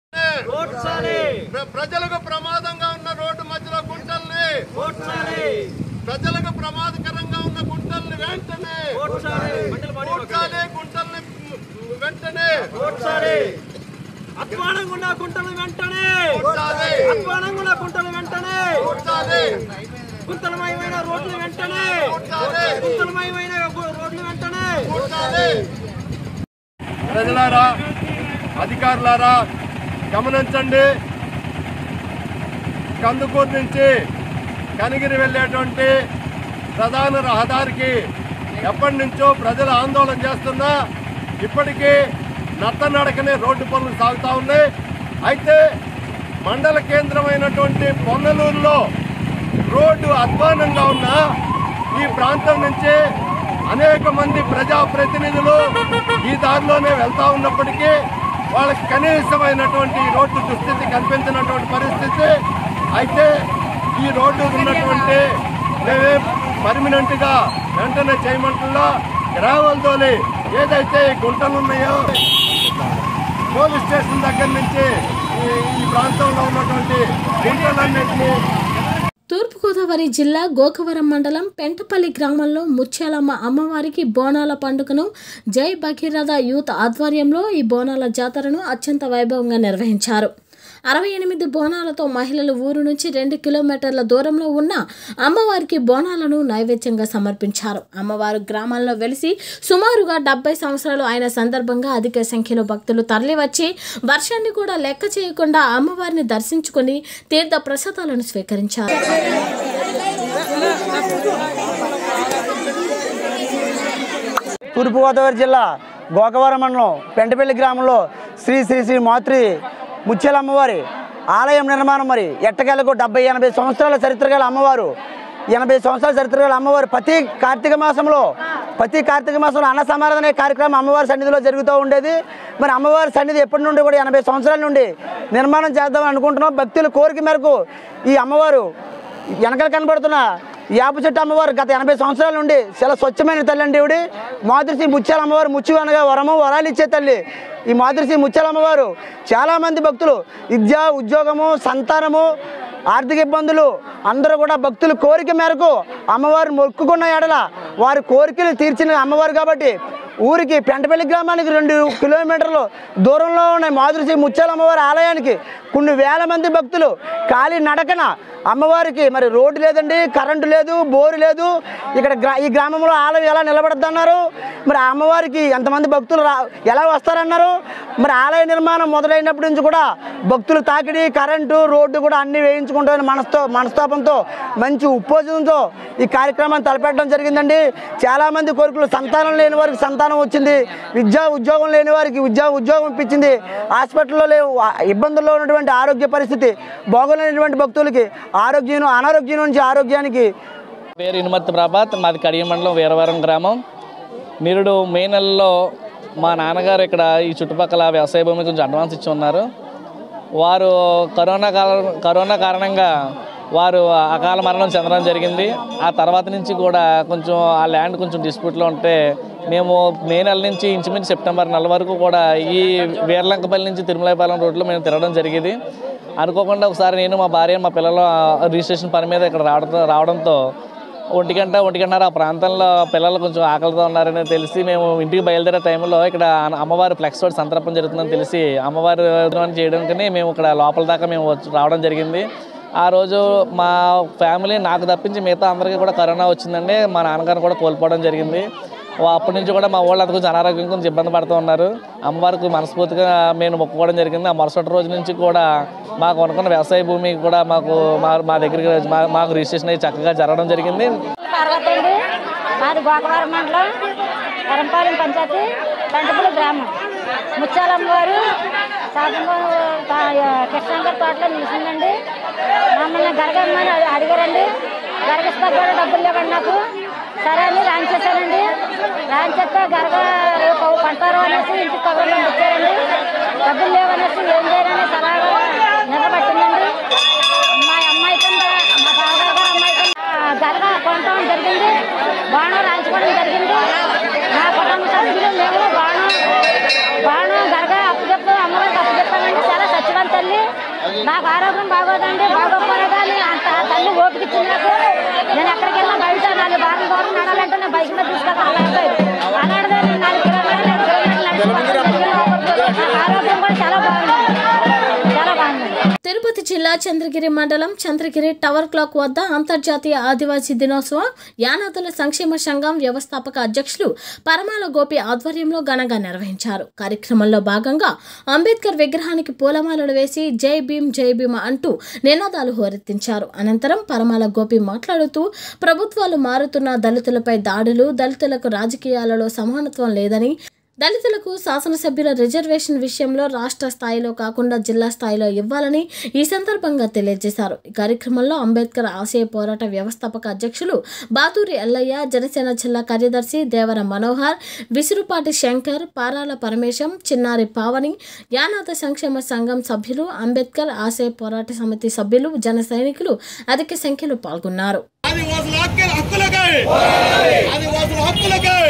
ప్ర- ప్రజలకు ప్రమాదంగా ఉన్న రోడ్డు మధ్యలో గుంటల్ని ప్రజలకు ప్రమాదకరంగా ఉన్న గుంటల్ని వెంటనే పూడ్చాలి, గుంటల్ని వెంటనే అధ్వానంగా ఉన్న గుంటలు వెంటనే పూడ్చాలి, అధ్వానంగా ఉన్న గుంటలు వెంటనే పూడ్చాలి, గుంతలమయమైన రోడ్లు వెంటనే పూడ్చాలి, గుంతలమయమైన గు- రోడ్లు వెంటనే పూడ్చాలి. ప్రజలారా అధికారులారా గమనించండి కందుకూరు నుంచి కనిగిరి వెళ్ళేటువంటి ప్రధాన రహదారికి ఎప్పటి నుంచో ప్రజలు ఆందోళన చేస్తున్నా ఇప్పటికీ నత్తనడకనే రోడ్డు పనులు సాగుతా ఉన్నాయి అయితే మండల కేంద్రమైనటువంటి పొన్నలూరులో రోడ్డు అధ్వానంగా ఉన్న ఈ ప్రాంతం నుంచి అనేక మంది ప్రజాప్రతినిధులు ఈ దారిలోనే వెళ్తా ఉన్నప్పటికీ వాళ్ళకి కనీసమైనటువంటి రోడ్డు దుస్థితి కల్పించినటువంటి పరిస్థితి అయితే ఈ రోడ్డు ఉన్నటువంటి మేమే పర్మనెంట్ గా వెంటనే చేయమంటున్నా గ్రావల్ తోలి ఏదైతే ఈ గుంటలు ఉన్నాయో పోలీస్ స్టేషన్ దగ్గర నుంచి ఈ- ఈ ప్రాంతంలో ఉన్నటువంటి గుంటలన్నింటినీ తూర్పుగోదావరి జిల్లా గోకవరం మండలం పెంటపల్లి గ్రామంలో ముత్యాలమ్మ అమ్మవారికి బోనాల పండుగను జై భగీరథ యూత్ ఆధ్వర్యంలో ఈ బోనాల జాతరను అత్యంత వైభవంగా నిర్వహించారు అరవై ఎనిమిది బోనాలతో మహిళలు ఊరు నుంచి రెండు కిలోమీటర్ల దూరంలో ఉన్న అమ్మవారికి బోనాలను నైవేద్యంగా సమర్పించారు అమ్మవారు గ్రామాల్లో వెలిసి సుమారుగా డెబ్బై సంవత్సరాలు అయిన సందర్భంగా అధిక సంఖ్యలో భక్తులు తరలివచ్చి వర్షాన్ని కూడా లెక్క చేయకుండా అమ్మవారిని దర్శించుకుని తీర్థ ప్రసాదాలను స్వీకరించారు తూర్పుగోదావరి జిల్లా గోకవరం మండలం పెంటపల్లి గ్రామంలో శ్రీ శ్రీ శ్రీ మాతృ ముత్యాల అమ్మవారి ఆలయం నిర్మాణం మరి ఎట్టకేలకు డెబ్బై ఎనభై సంవత్సరాల చరిత్ర గల అమ్మవారు ఎనభై సంవత్సరాల చరిత్ర గల అమ్మవారు ప్రతి కార్తీక మాసంలో ప్రతి కార్తీక మాసంలో అన్న సమారాధన అనే కార్యక్రమం అమ్మవారి సన్నిధిలో జరుగుతూ ఉండేది మరి అమ్మవారి సన్నిధి ఎప్పటి నుండి కూడా ఎనభై సంవత్సరాల నుండి నిర్మాణం చేద్దామని అనుకుంటున్నాం భక్తుల కోరిక మేరకు ఈ అమ్మవారు వెనకాల కనబడుతున్న యాప చెట్టు అమ్మవారు గత ఎనభై సంవత్సరాల నుండి చాలా స్వచ్ఛమైన తల్లి అండి ఈవిడి మాతృశ్రీ ముత్యాల అమ్మవారు ముచ్చు అనగా వరము వరాలు ఇచ్చే తల్లి ఈ మాతృశ్రీ ముత్యాల అమ్మవారు చాలామంది భక్తులు విద్య ఉద్యోగము సంతానము ఆర్థిక ఇబ్బందులు అందరూ కూడా భక్తుల కోరిక మేరకు అమ్మవారు మొక్కుకున్న ఎడల వారి కోరికలు తీర్చిన అమ్మవారు కాబట్టి ఊరికి పెంటపల్లి గ్రామానికి రెండు కిలోమీటర్లు దూరంలో ఉన్న మాధురి ముత్యాల అమ్మవారి ఆలయానికి కొన్ని వేల మంది భక్తులు ఖాళీ నడకన అమ్మవారికి మరి రోడ్డు లేదండి కరెంటు లేదు బోరు లేదు ఇక్కడ గ్రా ఈ గ్రామంలో ఆలయం ఎలా నిలబడద్దన్నారు మరి ఆ అమ్మవారికి ఎంతమంది భక్తులు రా ఎలా వస్తారన్నారు మరి ఆలయ నిర్మాణం మొదలైనప్పటి నుంచి కూడా భక్తులు తాకిడి కరెంటు రోడ్డు కూడా అన్ని వేయించుకుంటామని మనస్తో మనస్తాపంతో మంచి ఉపోజనంతో ఈ కార్యక్రమాన్ని తలపెట్టడం జరిగిందండి చాలామంది కోరికలు సంతానం లేని వారికి సంతానం వచ్చింది విద్యా ఉద్యోగం లేని వారికి విద్యా ఉద్యోగం ఇప్పించింది హాస్పిటల్లో లేవు ఆ ఇబ్బందుల్లో ఉన్నటువంటి ఆరోగ్య పరిస్థితి బాగోలేనటువంటి భక్తులకి ఆరోగ్యం అనారోగ్యం నుంచి ఆరోగ్యానికి పేరు ఇనుమర్తి ప్రభాత్ మాది కడియ మండలం వీరవరం గ్రామం నిరుడు మే నెలలో మా నాన్నగారు ఇక్కడ ఈ చుట్టుపక్కల వ్యవసాయ భూమి కొంచెం అడ్వాన్స్ ఇచ్చి ఉన్నారు వారు కరోనా కాల కరోనా కారణంగా వారు అకాల మరణం చెందడం జరిగింది ఆ తర్వాత నుంచి కూడా కొంచెం ఆ ల్యాండ్ కొంచెం డిస్ప్యూట్లో ఉంటే మేము మే నెల నుంచి ఇంచుమించు సెప్టెంబర్ నెల వరకు కూడా ఈ వీరలంకపల్లి నుంచి తిరుమలపాలెం రోడ్లో మేము తిరగడం జరిగేది అనుకోకుండా ఒకసారి నేను మా భార్య మా పిల్లలు ఆ రిజిస్ట్రేషన్ పని మీద ఇక్కడ రావడం రావడంతో ఒంటి గంట ఒంటి గంటన్నర ఆ ప్రాంతంలో పిల్లలు కొంచెం ఆకలితో ఉన్నారని తెలిసి మేము ఇంటికి బయలుదేరే టైంలో ఇక్కడ అమ్మవారి ఫ్లెక్స్ తోటి సంతర్పణ జరుగుతుందని తెలిసి అమ్మవారి ఉత్సవాన్ని చేయడానికని మేము ఇక్కడ లోపల దాకా మేము వచ్చి రావడం జరిగింది ఆ రోజు మా ఫ్యామిలీ నాకు తప్పించి మిగతా అందరికీ కూడా కరోనా వచ్చిందండి మా నాన్నగారు కూడా కోల్పోవడం జరిగింది వా- అప్పటి నుంచి కూడా మా వాళ్ళు అంత కొంచెం అనారోగ్యం కొంచెం ఇబ్బంది పడుతూ ఉన్నారు అమ్మవారికి మనస్ఫూర్తిగా మేము మొక్కుకోవడం జరిగింది ఆ మరుసటి రోజు నుంచి కూడా మాకు అనుకున్న వ్యవసాయ భూమి కూడా మాకు మా మా దగ్గరికి మా- మాకు రిజిస్ట్రేషన్ అయ్యి చక్కగా జరగడం జరిగింది పర్వతండి మాది గోకవరం మండలం కరంపాలెం పంచాయతీ పెంటపల్లి గ్రామం ముత్యాలమ్మ గారు శాతంగం కృష్ణంగర్ తోటలో నిలిచిందండి మమ్మల్ని గరగమ్మని అడి- అడిగారండి గరగిస్తా కూడా డబ్బులు లేవండి నాకు సరే అని రాన్ చేశానండి రాన్ చేస్తే గరగ రేపు పంటారు అనేసి ఇంటికి కబుర్లో వచ్చారండి డబ్బులు లేవనేసి ఏం చేయాలనేసి అలాగా నిలబట్టిందండి మా అమ్మాయి కింద మా బావగారు గారు అమ్మాయి కింద గరగ కొనటం జరిగింది బాణం రాయించుకోవడం జరిగింది నా కుటుంబ సభ్యులు మేము బాణం బాణం గరగ అప్పచెప్పు అమ్మగారికి అప్పచెప్పామండి చాలా సత్యవంత తల్లి నాకు ఆరోగ్యం బాగోదండి బాగోపోలే కానీ అంత ఆ తల్లి ఓపిక ఇచ్చింది నాకు నేను ఎక్కడికి వెళ్ళినా బయట నాలుగు వారం దూరం నడాలంటే నేను బైక్ మీద తీసుకెళ్ళి అలాంటిదే నేను నాలుగు కిలోమీటర్లు ఐదు కిలోమీటర్లు నడుచుకుంటూ నా ఆరోగ్యం కూడా చాలా బాగుంది చాలా బాగుంది తిరుపతి జిల్లా చంద్రగిరి మండలం చంద్రగిరి టవర్ క్లాక్ వద్ద అంతర్జాతీయ ఆదివాసీ దినోత్సవం యానాదుల సంక్షేమ సంఘం వ్యవస్థాపక అధ్యక్షులు పరమాల గోపి ఆధ్వర్యంలో ఘనంగా నిర్వహించారు కార్యక్రమంలో భాగంగా అంబేద్కర్ విగ్రహానికి పూలమాలలు వేసి జై భీమ్ జై భీమ్ అంటూ నినాదాలు హోరెత్తించారు అనంతరం పరమాల గోపి మాట్లాడుతూ ప్రభుత్వాలు మారుతున్న దళితులపై దాడులు దళితులకు రాజకీయాలలో సమానత్వం లేదని దళితులకు శాసనసభ్యుల రిజర్వేషన్ విషయంలో రాష్ట్ర స్థాయిలో కాకుండా జిల్లా స్థాయిలో ఇవ్వాలని ఈ సందర్భంగా తెలియజేశారు ఈ కార్యక్రమంలో అంబేద్కర్ ఆశయ పోరాట వ్యవస్థాపక అధ్యక్షులు బాతూరి ఎల్లయ్య జనసేన జిల్లా కార్యదర్శి దేవర మనోహర్ విసురుపాటి శంకర్ పారాల పరమేశం చిన్నారి పావని యానాథ సంక్షేమ సంఘం సభ్యులు అంబేద్కర్ ఆశయ పోరాట సమితి సభ్యులు జన సైనికులు అధిక సంఖ్యలో పాల్గొన్నారు ఆదివాసుల హక్కుల హక్కులకై ఆదివాసుల హక్కులకై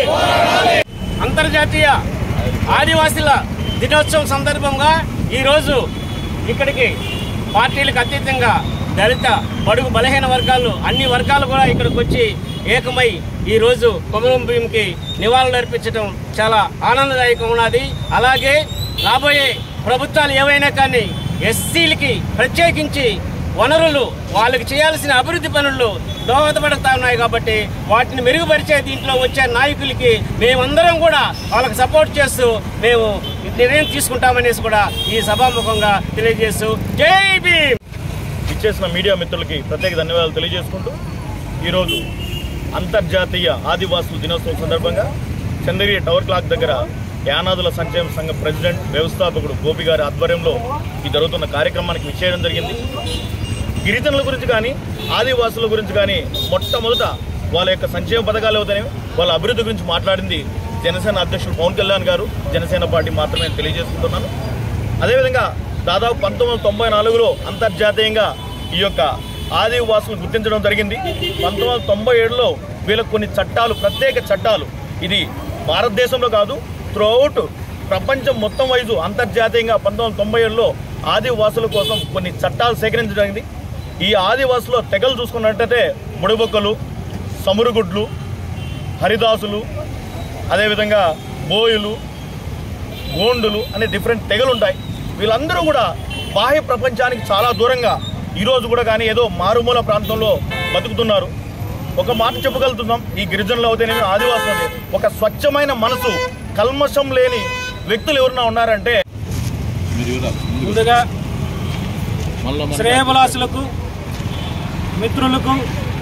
అంతర్జాతీయ ఆదివాసుల దినోత్సవం సందర్భంగా ఈరోజు ఇక్కడికి పార్టీలకు అతీతంగా దళిత బడుగు బలహీన వర్గాలు అన్ని వర్గాలు కూడా ఇక్కడికి వచ్చి ఏకమై ఈరోజు కొమరం భీంకి నివాళులు అర్పించడం చాలా ఆనందదాయకం ఉన్నది అలాగే రాబోయే ప్రభుత్వాలు ఏవైనా కానీ ఎస్సీలకి ప్రత్యేకించి వనరులు వాళ్ళకి చేయాల్సిన అభివృద్ధి పనులు దోహదపడతా ఉన్నాయి కాబట్టి వాటిని మెరుగుపరిచే దీంట్లో వచ్చే నాయకులకి మేమందరం కూడా వాళ్ళకి సపోర్ట్ చేస్తూ మేము నిర్ణయం తీసుకుంటామనేసి కూడా ఈ సభాముఖంగా తెలియజేస్తూ జై భీమ్ ఇచ్చేసిన మీడియా మిత్రులకి ప్రత్యేక ధన్యవాదాలు తెలియజేసుకుంటూ ఈరోజు అంతర్జాతీయ ఆదివాసుల దినోత్సవం సందర్భంగా చంద్రగిరి టవర్ క్లాక్ దగ్గర యానాదుల సంక్షేమ సంఘం ప్రెసిడెంట్ వ్యవస్థాపకుడు గోపి గారి ఆధ్వర్యంలో ఈ జరుగుతున్న కార్యక్రమానికి విచ్చేయడం జరిగింది గిరిజనుల గురించి కానీ ఆదివాసుల గురించి కానీ మొట్టమొదట వాళ్ళ యొక్క సంక్షేమ పథకాలు అవుతాయి వాళ్ళ అభివృద్ధి గురించి మాట్లాడింది జనసేన అధ్యక్షుడు పవన్ కళ్యాణ్ గారు జనసేన పార్టీ మాత్రమే తెలియజేసుకుంటున్నాను అదేవిధంగా దాదాపు పంతొమ్మిది వందల తొంభై నాలుగులో అంతర్జాతీయంగా ఈ యొక్క ఆదివాసులను గుర్తించడం జరిగింది పంతొమ్మిది వందల తొంభై ఏడులో వీళ్ళకు కొన్ని చట్టాలు ప్రత్యేక చట్టాలు ఇది భారతదేశంలో కాదు త్రూఅవుట్ ప్రపంచం మొత్తం వైజు అంతర్జాతీయంగా పంతొమ్మిది వందల తొంభై ఏడులో ఆదివాసుల కోసం కొన్ని చట్టాలు సేకరించడం జరిగింది ఈ ఆదివాసులో తెగలు చూసుకున్నట్టయితే ముడిబొక్కలు సమురుగుడ్లు హరిదాసులు అదేవిధంగా బోయులు గోండులు అనే డిఫరెంట్ తెగలు ఉంటాయి వీళ్ళందరూ కూడా బాహ్య ప్రపంచానికి చాలా దూరంగా ఈరోజు కూడా కానీ ఏదో మారుమూల ప్రాంతంలో బతుకుతున్నారు ఒక మాట చెప్పగలుగుతున్నాం ఈ గిరిజనులు అవుతేనేమి ఆదివాసులు అవుతే ఒక స్వచ్ఛమైన మనసు కల్మషం లేని వ్యక్తులు ఎవరన్నా ఉన్నారంటే ముందుగా శ్రేయభిలాసులకు మిత్రులకు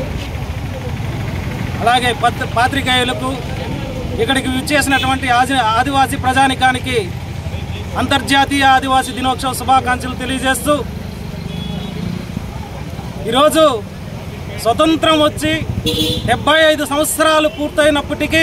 అలాగే పత్ర పాత్రికేయులకు ఇక్కడికి విచ్చేసినటువంటి ఆది ఆదివాసీ ప్రజానికానికి అంతర్జాతీయ ఆదివాసీ దినోత్సవ శుభాకాంక్షలు తెలియజేస్తూ ఈరోజు స్వతంత్రం వచ్చి డెబ్బై ఐదు సంవత్సరాలు పూర్తయినప్పటికీ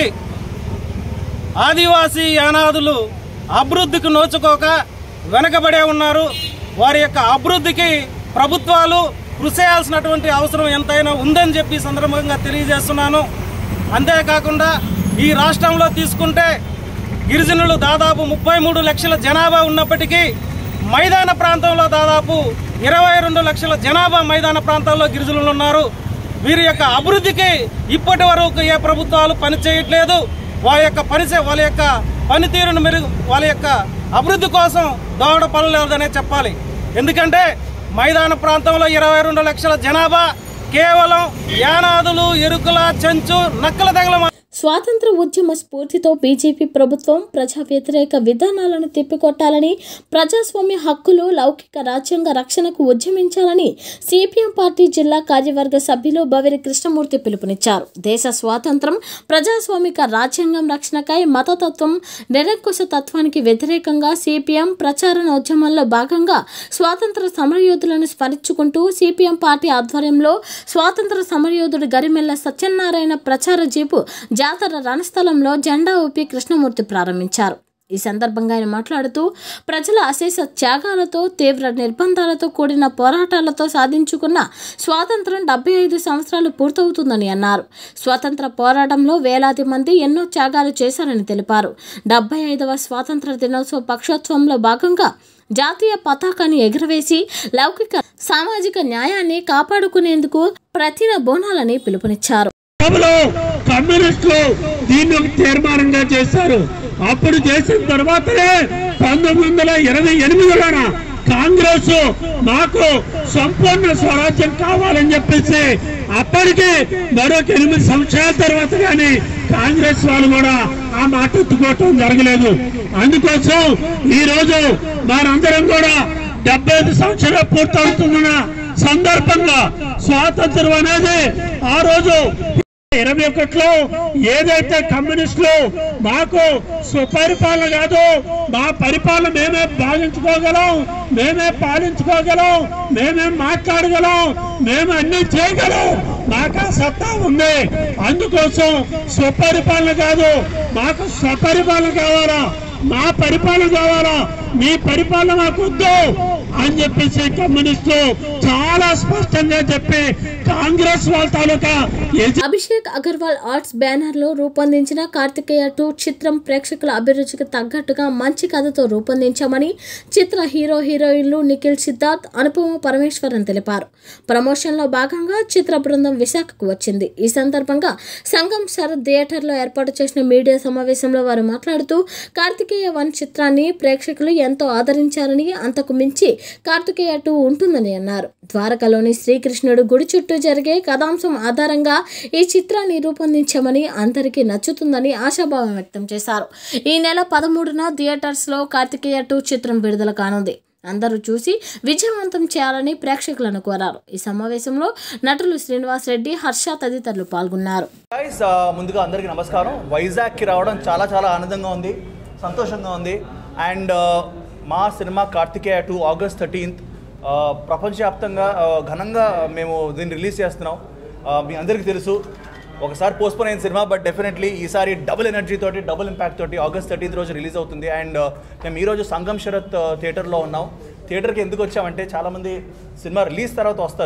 ఆదివాసీ యానాదులు అభివృద్ధికి నోచుకోక వెనకబడే ఉన్నారు వారి యొక్క అభివృద్ధికి ప్రభుత్వాలు కృషి చేయాల్సినటువంటి అవసరం ఎంతైనా ఉందని చెప్పి ఈ సందర్భంగా తెలియజేస్తున్నాను అంతేకాకుండా ఈ రాష్ట్రంలో తీసుకుంటే గిరిజనులు దాదాపు ముప్పై మూడు లక్షల జనాభా ఉన్నప్పటికీ మైదాన ప్రాంతంలో దాదాపు ఇరవై రెండు లక్షల జనాభా మైదాన ప్రాంతాల్లో గిరిజనులు ఉన్నారు వీరి యొక్క అభివృద్ధికి ఇప్పటి వరకు ఏ ప్రభుత్వాలు పని చేయట్లేదు వాళ్ళ యొక్క పని వాళ్ళ యొక్క పనితీరును మెరుగు వాళ్ళ యొక్క అభివృద్ధి కోసం దోహద పడలేదనే చెప్పాలి ఎందుకంటే మైదాన ప్రాంతంలో ఇరవై రెండు లక్షల జనాభా కేవలం యానాదులు ఎరుకుల చెంచు నక్కల తెగల స్వాతంత్ర ఉద్యమ స్ఫూర్తితో బీజేపీ ప్రభుత్వం ప్రజా వ్యతిరేక విధానాలను తిప్పికొట్టాలని ప్రజాస్వామ్య హక్కులు లౌకిక రాజ్యాంగ రక్షణకు ఉద్యమించాలని సిపిఎం పార్టీ జిల్లా కార్యవర్గ సభ్యులు బవిరి కృష్ణమూర్తి పిలుపునిచ్చారు దేశ స్వాతంత్రం ప్రజాస్వామిక రాజ్యాంగం రక్షణకై మతతత్వం నిరంకుశ తత్వానికి వ్యతిరేకంగా సిపిఎం ప్రచారణ ఉద్యమంలో భాగంగా స్వాతంత్ర సమరయోధులను స్మరించుకుంటూ సిపిఎం పార్టీ ఆధ్వర్యంలో స్వాతంత్ర సమరయోధుడు గరిమెల్ల సత్యనారాయణ ప్రచార జీపు జాతర రణస్థలంలో జెండా ఊపి కృష్ణమూర్తి ప్రారంభించారు ఈ సందర్భంగా ఆయన మాట్లాడుతూ ప్రజల అశేష త్యాగాలతో తీవ్ర నిర్బంధాలతో కూడిన పోరాటాలతో సాధించుకున్న స్వాతంత్రం డెబ్బై ఐదు సంవత్సరాలు పూర్తవుతుందని అన్నారు స్వాతంత్ర పోరాటంలో వేలాది మంది ఎన్నో త్యాగాలు చేశారని తెలిపారు డెబ్బై ఐదవ స్వాతంత్ర దినోత్సవ పక్షోత్సవంలో భాగంగా జాతీయ పతాకాన్ని ఎగురవేసి లౌకిక సామాజిక న్యాయాన్ని కాపాడుకునేందుకు ప్రతిన బోనాలని పిలుపునిచ్చారు సభలో కమ్యూనిస్టులు దీన్ని ఒక తీర్మానంగా చేశారు అప్పుడు చేసిన తర్వాతనే పంతొమ్మిది వందల ఇరవై ఎనిమిదిలోన కాంగ్రెస్ మాకు సంపూర్ణ స్వరాజ్యం కావాలని చెప్పేసి అప్పటికి మరొక ఎనిమిది సంవత్సరాల తర్వాత కానీ కాంగ్రెస్ వాళ్ళు కూడా ఆ మాట ఎత్తుకోవటం జరగలేదు అందుకోసం ఈ రోజు మనందరం కూడా డెబ్బై ఐదు సంవత్సరాలు పూర్తవుతున్న సందర్భంగా స్వాతంత్రం అనేది ఆ రోజు ఇరవై ఒకటిలో ఏదైతే కమ్యూనిస్టులు మాకు సుపరిపాలన కాదు మా పరిపాలన మేమే భావించుకోగలం మేమే పాలించుకోగలం మేమే మాట్లాడగలం మేము అన్ని చేయగలం మాకు ఆ సత్తా ఉంది అందుకోసం సుపరిపాలన కాదు మాకు స్వపరిపాలన కావాలా మా పరిపాలన కావాలా మీ పరిపాలన మాకు వద్దు అని చెప్పేసి కమ్యూనిస్టులు చాలా స్పష్టంగా చెప్పి కాంగ్రెస్ వాళ్ళ తాలూకా అభిషేక్ అగర్వాల్ ఆర్ట్స్ బ్యానర్ లో రూపొందించిన కార్తికేయ టూ చిత్రం ప్రేక్షకుల అభిరుచికి తగ్గట్టుగా మంచి కథతో రూపొందించామని చిత్ర హీరో హీరోయిన్లు నిఖిల్ సిద్ధార్థ్ అనుపమ పరమేశ్వరన్ తెలిపారు ప్రమోషన్ లో భాగంగా చిత్ర బృందం విశాఖకు వచ్చింది ఈ సందర్భంగా సంఘం శరత్ థియేటర్ లో ఏర్పాటు చేసిన మీడియా సమావేశంలో వారు మాట్లాడుతూ కార్తికేయ వన్ చిత్రాన్ని ప్రేక్షకులు ఎంతో ఆదరించారని అంతకు మించి కార్తికేయ టూ ఉంటుందని అన్నారు ద్వారకలోని శ్రీకృష్ణుడు గుడి చుట్టూ జరిగే కథాంశం ఆధారంగా ఈ చిత్రాన్ని రూపొందించామని అందరికీ నచ్చుతుందని ఆశాభావం వ్యక్తం చేశారు ఈ నెల పదమూడున థియేటర్స్లో కార్తికేయ టూ చిత్రం విడుదల కానుంది అందరూ చూసి విజయవంతం చేయాలని ప్రేక్షకులను కోరారు ఈ సమావేశంలో నటులు శ్రీనివాస్ రెడ్డి హర్ష తదితరులు పాల్గొన్నారు గైస్ ముందుగా అందరికీ నమస్కారం వైజాగ్కి రావడం చాలా చాలా ఆనందంగా ఉంది సంతోషంగా ఉంది అండ్ మా సినిమా కార్తికేయ టూ ఆగస్ట్ థర్టీన్త్ ప్రపంచవ్యాప్తంగా ఆ, ఘనంగా మేము దీన్ని రిలీజ్ చేస్తున్నాం ఆ, మీ అందరికీ తెలుసు ఒకసారి పోస్ట్పోన్ అయిన సినిమా బట్ డెఫినెట్లీ ఈసారి డబుల్ ఎనర్జీ తోటి డబుల్ ఇంపాక్ట్ తోటి ఆగస్ట్ థర్టీన్త్ రోజు రిలీజ్ అవుతుంది అండ్ మేము ఈరోజు సంగం శరత్ థియేటర్లో ఉన్నాం థియేటర్కి ఎందుకు వచ్చామంటే చాలామంది సినిమా రిలీజ్ తర్వాత వస్తారు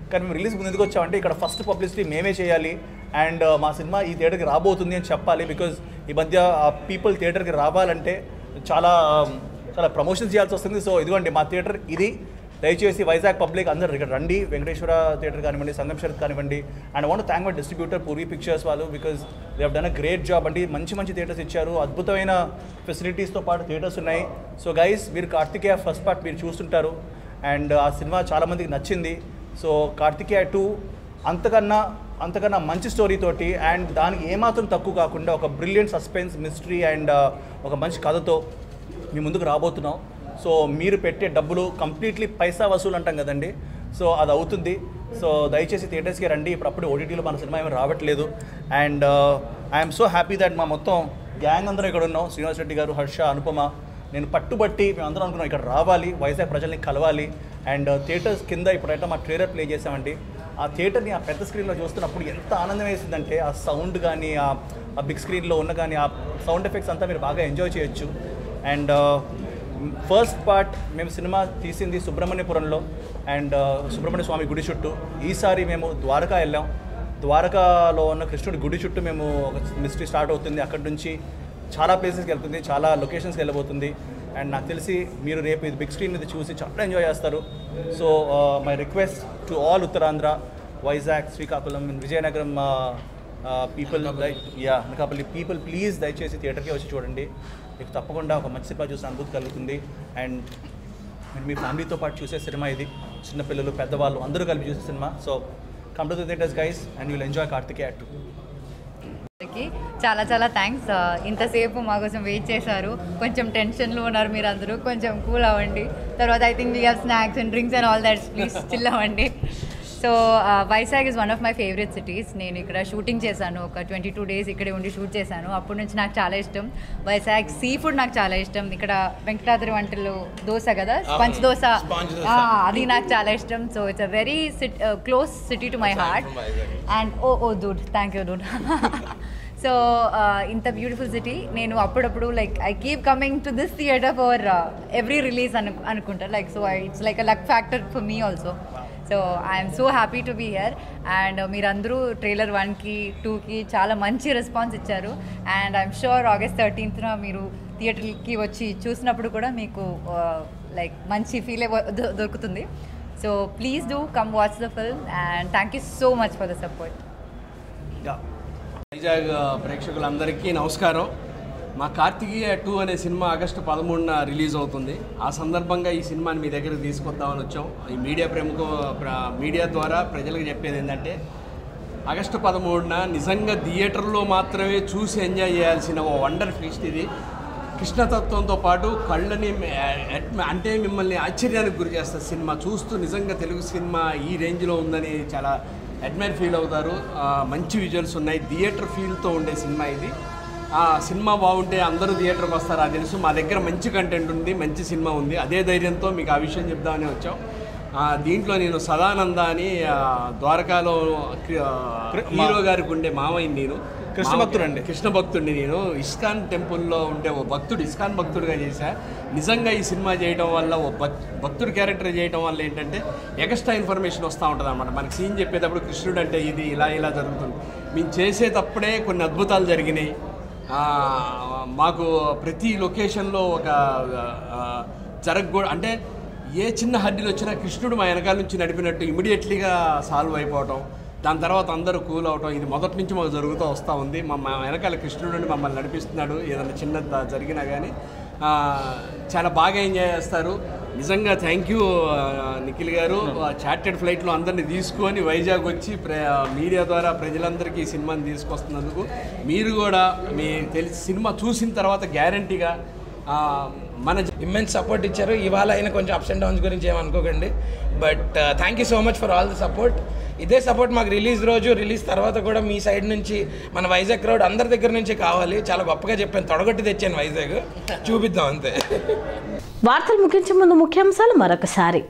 కానీ మేము రిలీజ్ ముందు ఎందుకు వచ్చామంటే ఇక్కడ ఫస్ట్ పబ్లిసిటీ మేమే చేయాలి అండ్ మా సినిమా ఈ థియేటర్కి రాబోతుంది అని చెప్పాలి బికాజ్ ఈ మధ్య పీపుల్ థియేటర్కి రావాలంటే చాలా um, చాలా ప్రమోషన్స్ చేయాల్సి వస్తుంది సో ఇదిగోండి మా థియేటర్ ఇది దయచేసి వైజాగ్ పబ్లిక్ అందరు ఇక్కడ రండి వెంకటేశ్వర థియేటర్ కానివ్వండి సంగం శరత్ కానివ్వండి and want thank my distributor Poorvi pictures వాళ్ళు because they have done a great job అండి మంచి మంచి థియేటర్స్ ఇచ్చారు అద్భుతమైన ఫెసిలిటీస్తో పాటు థియేటర్స్ ఉన్నాయి సో గైస్ మీరు కార్తికేయ ఫస్ట్ పార్ట్ మీరు చూస్తుంటారు అండ్ ఆ సినిమా చాలామందికి నచ్చింది సో కార్తికేయ టూ అంతకన్నా అంతకన్నా మంచి స్టోరీ తోటి అండ్ దానికి ఏమాత్రం తక్కువ కాకుండా ఒక బ్రిలియంట్ సస్పెన్స్ మిస్టరీ అండ్ ఒక మంచి కథతో మీ ముందుకు రాబోతున్నాం సో మీరు పెట్టే డబ్బులు కంప్లీట్లీ పైసా వసూలు అంటాం కదండి సో అది అవుతుంది సో దయచేసి థియేటర్స్కి రండి ఇప్పుడు అప్పుడు ఓటీటీలో మన సినిమా ఏమీ రావట్లేదు and I'm so happy that మా మొత్తం గ్యాంగ్ అందరం ఇక్కడ ఉన్నాం శ్రీనివాస్ రెడ్డి గారు హర్ష అనుపమ నేను పట్టుబట్టి మేము అందరం అనుకున్నాం ఇక్కడ రావాలి వైజాగ్ ప్రజల్ని కలవాలి అండ్ థియేటర్స్ కింద ఇప్పుడైతే మా ట్రైలర్ ప్లే చేసామండి ఆ థియేటర్ని ఆ పెద్ద స్క్రీన్లో చూస్తున్నప్పుడు ఎంత ఆనందం వేసిందంటే ఆ సౌండ్ కానీ ఆ ఆ బిగ్ స్క్రీన్లో ఉన్న కానీ ఆ సౌండ్ ఎఫెక్ట్స్ అంతా మీరు బాగా ఎంజాయ్ చేయొచ్చు అండ్ ఫస్ట్ పార్ట్ మేము సినిమా తీసింది సుబ్రహ్మణ్యపురంలో అండ్ సుబ్రహ్మణ్య స్వామి గుడి చుట్టూ ఈసారి మేము ద్వారకా వెళ్ళాం ద్వారకాలో ఉన్న కృష్ణుడి గుడి చుట్టూ మేము ఒక మిస్టరీ స్టార్ట్ అవుతుంది అక్కడి నుంచి చాలా ప్లేసెస్కి వెళ్తుంది చాలా లొకేషన్స్కి వెళ్ళబోతుంది అండ్ నాకు తెలిసి మీరు రేపు ఇది బిగ్ స్క్రీన్ మీద చూసి చాలా ఎంజాయ్ చేస్తారు so my request to all Uttarandhra Vizag Srikakulam Vizianagaram people yeah Anakapalli people please దయచేసి థియేటర్కి వచ్చి చూడండి మీకు తప్పకుండా ఒక మంచి సినిమా చూసిన అనుభూతి కలుగుతుంది అండ్ మీరు మీ ఫ్యామిలీతో పాటు చూసే సినిమా ఇది చిన్నపిల్లలు పెద్దవాళ్ళు అందరూ కలిపి చూసే సినిమా so come to the theatres guys and will enjoy Karthikeya two కి చాలా చాలా థ్యాంక్స్ ఇంతసేపు మా కోసం వెయిట్ చేశారు కొంచెం టెన్షన్లో ఉన్నారు మీరు అందరూ కొంచెం కూల్ అవ్వండి తర్వాత I think we have snacks and drinks and all that's please chill అవ్వండి so Vizag is one of my favourite cities నేను ఇక్కడ షూటింగ్ చేశాను ఒక ట్వంటీ టూ డేస్ ఇక్కడే ఉండి షూట్ చేశాను అప్పటి నుంచి నాకు చాలా ఇష్టం వైజాగ్ సీ ఫుడ్ నాకు చాలా ఇష్టం ఇక్కడ వెంకటాద్రి వంటలు దోశ కదా స్పంచ్ దోశ Sponge dosa. ఆ, అది నాకు చాలా ఇష్టం so it's a very sit close city to my heart and oh oh dude thank you dude so ఇంత బ్యూటిఫుల్ సిటీ నేను అప్పుడప్పుడు like I keep coming to this theatre for every release అను అనుకుంటా like so it's like a luck factor for me also so I'm so happy to be here and మీరందరూ ట్రైలర్ వన్కి టూకి చాలా మంచి రెస్పాన్స్ ఇచ్చారు అండ్ ఐఎమ్ షూర్ ఆగస్ట్ థర్టీన్త్న మీరు థియేటర్కి వచ్చి చూసినప్పుడు కూడా మీకు లైక్ మంచి ఫీల్ దొరుకుతుంది so please do come watch the film and thank you so much for the support Vizag ప్రేక్షకులందరికీ నమస్కారం మా కార్తికేయ టూ అనే సినిమా ఆగస్టు పదమూడున రిలీజ్ అవుతుంది ఆ సందర్భంగా ఈ సినిమాని మీ దగ్గరికి తీసుకొద్దామని వచ్చాం ఈ మీడియా ప్రముఖ ప్ర- మీడియా ద్వారా ప్రజలకు చెప్పేది ఏంటంటే ఆగస్టు పదమూడున నిజంగా థియేటర్లో మాత్రమే చూసి ఎంజాయ్ చేయాల్సిన ఓ వండర్ ఫీస్ట్ ఇది కృష్ణతత్వంతో పాటు కళ్ళని మే- అట్- అంటే మిమ్మల్ని ఆశ్చర్యానికి గురి చేస్తుంది సినిమా చూస్తూ నిజంగా తెలుగు సినిమా ఈ రేంజ్లో ఉందని చాలా అడ్మైర్ ఫీల్ అవుతారు ఆ, మంచి విజువల్స్ ఉన్నాయి థియేటర్ ఫీల్తో ఉండే సినిమా ఇది ఆ సినిమా బాగుంటే అందరూ థియేటర్కి వస్తారు అది తెలుసు మా దగ్గర మంచి కంటెంట్ ఉంది మంచి సినిమా ఉంది అదే ధైర్యంతో మీకు ఆ విషయం చెప్దామని వచ్చాం ఆ, దీంట్లో నేను సదానంద అని ఆ, ద్వారకాలో క్రి- ఆ, హీరో గారికి ఉండే మామయ్య నేను కృష్ణ భక్తుడండి. కృష్ణ భక్తుడిని నేను ఇస్కాన్ టెంపుల్లో ఉండే ఓ భక్తుడు ఇస్కాన్ భక్తుడిగా చేశా నిజంగా ఈ సినిమా చేయడం వల్ల ఓ భక్- భక్తుడి క్యారెక్టర్ చేయడం వల్ల ఏంటంటే ఎక్స్ట్రా ఇన్ఫర్మేషన్ వస్తూ ఉంటుంది అనమాట మనకి సీన్ చెప్పేటప్పుడు కృష్ణుడు అంటే ఇది ఇలా ఇలా జరుగుతుంది మేము చేసేటప్పుడే కొన్ని అద్భుతాలు జరిగినాయి ఆ, మాకు ప్రతి లొకేషన్లో ఒక ఆ, జరగకూ అంటే ఏ చిన్న హడ్డీలు వచ్చినా కృష్ణుడు మా వెనకాల నుంచి నడిపినట్టు ఇమీడియట్లీగా సాల్వ్ అయిపోవటం దాని తర్వాత అందరూ కూల్ అవటం ఇది మొదటి నుంచి మాకు జరుగుతూ వస్తూ ఉంది మా మా వెనకాల కృష్ణుడు ఉండి మమ్మల్ని నడిపిస్తున్నాడు ఏదైనా చిన్న ద- జరిగినా కానీ ఆ, చాలా బాగా ఎంజాయ్ చేస్తారు నిజంగా థ్యాంక్ యూ నిఖిల్ గారు చార్టెడ్ ఫ్లైట్లో అందరినీ తీసుకొని వైజాగ్ వచ్చి ప్ర మీడియా ద్వారా ప్రజలందరికీ ఈ సినిమాని తీసుకొస్తున్నందుకు మీరు కూడా మీ తెలిసి సినిమా చూసిన తర్వాత గ్యారంటీగా మన ఇమ్మెన్స్ సపోర్ట్ ఇచ్చారు ఇవాళ అయినా కొంచెం అప్స్ అండ్ డౌన్స్ గురించి ఏమనుకోకండి but thank you so much for all the support ఇదే సపోర్ట్ మాకు రిలీజ్ రోజు రిలీజ్ తర్వాత కూడా మీ సైడ్ నుంచి మన వైజాగ్ క్రౌడ్ అందరి దగ్గర నుంచి కావాలి చాలా గొప్పగా చెప్పాను తొడగొట్టి తెచ్చాను వైజాగ్ చూపిద్దాం అంతే వార్తలు ముగించే ముందు ముఖ్యాంశాలు మరొకసారి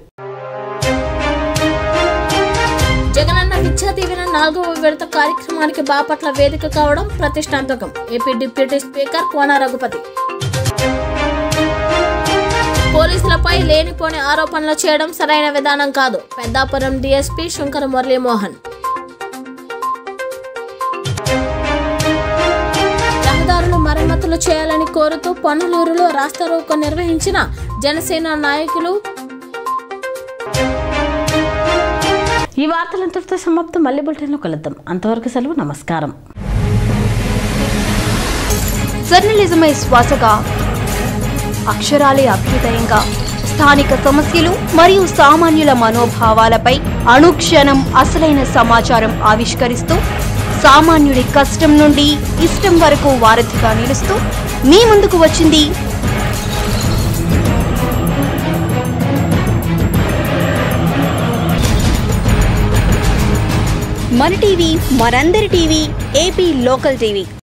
జగనన్న విద్యా దీవెన నాలుగవ విడత కార్యక్రమానికి బాపట్ల వేదిక కావడం ప్రతిష్టాత్మకం AP deputy speaker Kona Raghupathi పోలీసులపై లేనిపోని ఆరోపణలు చేయడం సరైన విధానం కాదు పెద్దాపురం డీఎస్పీ శంకర మురళీమోహన్ రహదారులు మరమ్మతులు చేయాలని కోరుతూ పొన్నలూరులో రాస్తారోకో నిర్వహించిన జనసేన నాయకులు ఈ వార్తలంతటితో సమాప్తం మళ్ళీ బులెటిన్లో కలుద్దాం అంతవరకు సెలవు నమస్కారం జర్నలిజమే శ్వాసగా అక్షరాలే అభ్యుదయంగా స్థానిక సమస్యలు మరియు సామాన్యుల మనోభావాలపై అనుక్షణం అసలైన సమాచారం ఆవిష్కరిస్తూ సామాన్యుడి కష్టం నుండి ఇష్టం వరకు వారధిగా నిలుస్తూ మీ ముందుకు వచ్చింది మన టీవీ మనందరి టీవీ ఏపీ లోకల్ టీవీ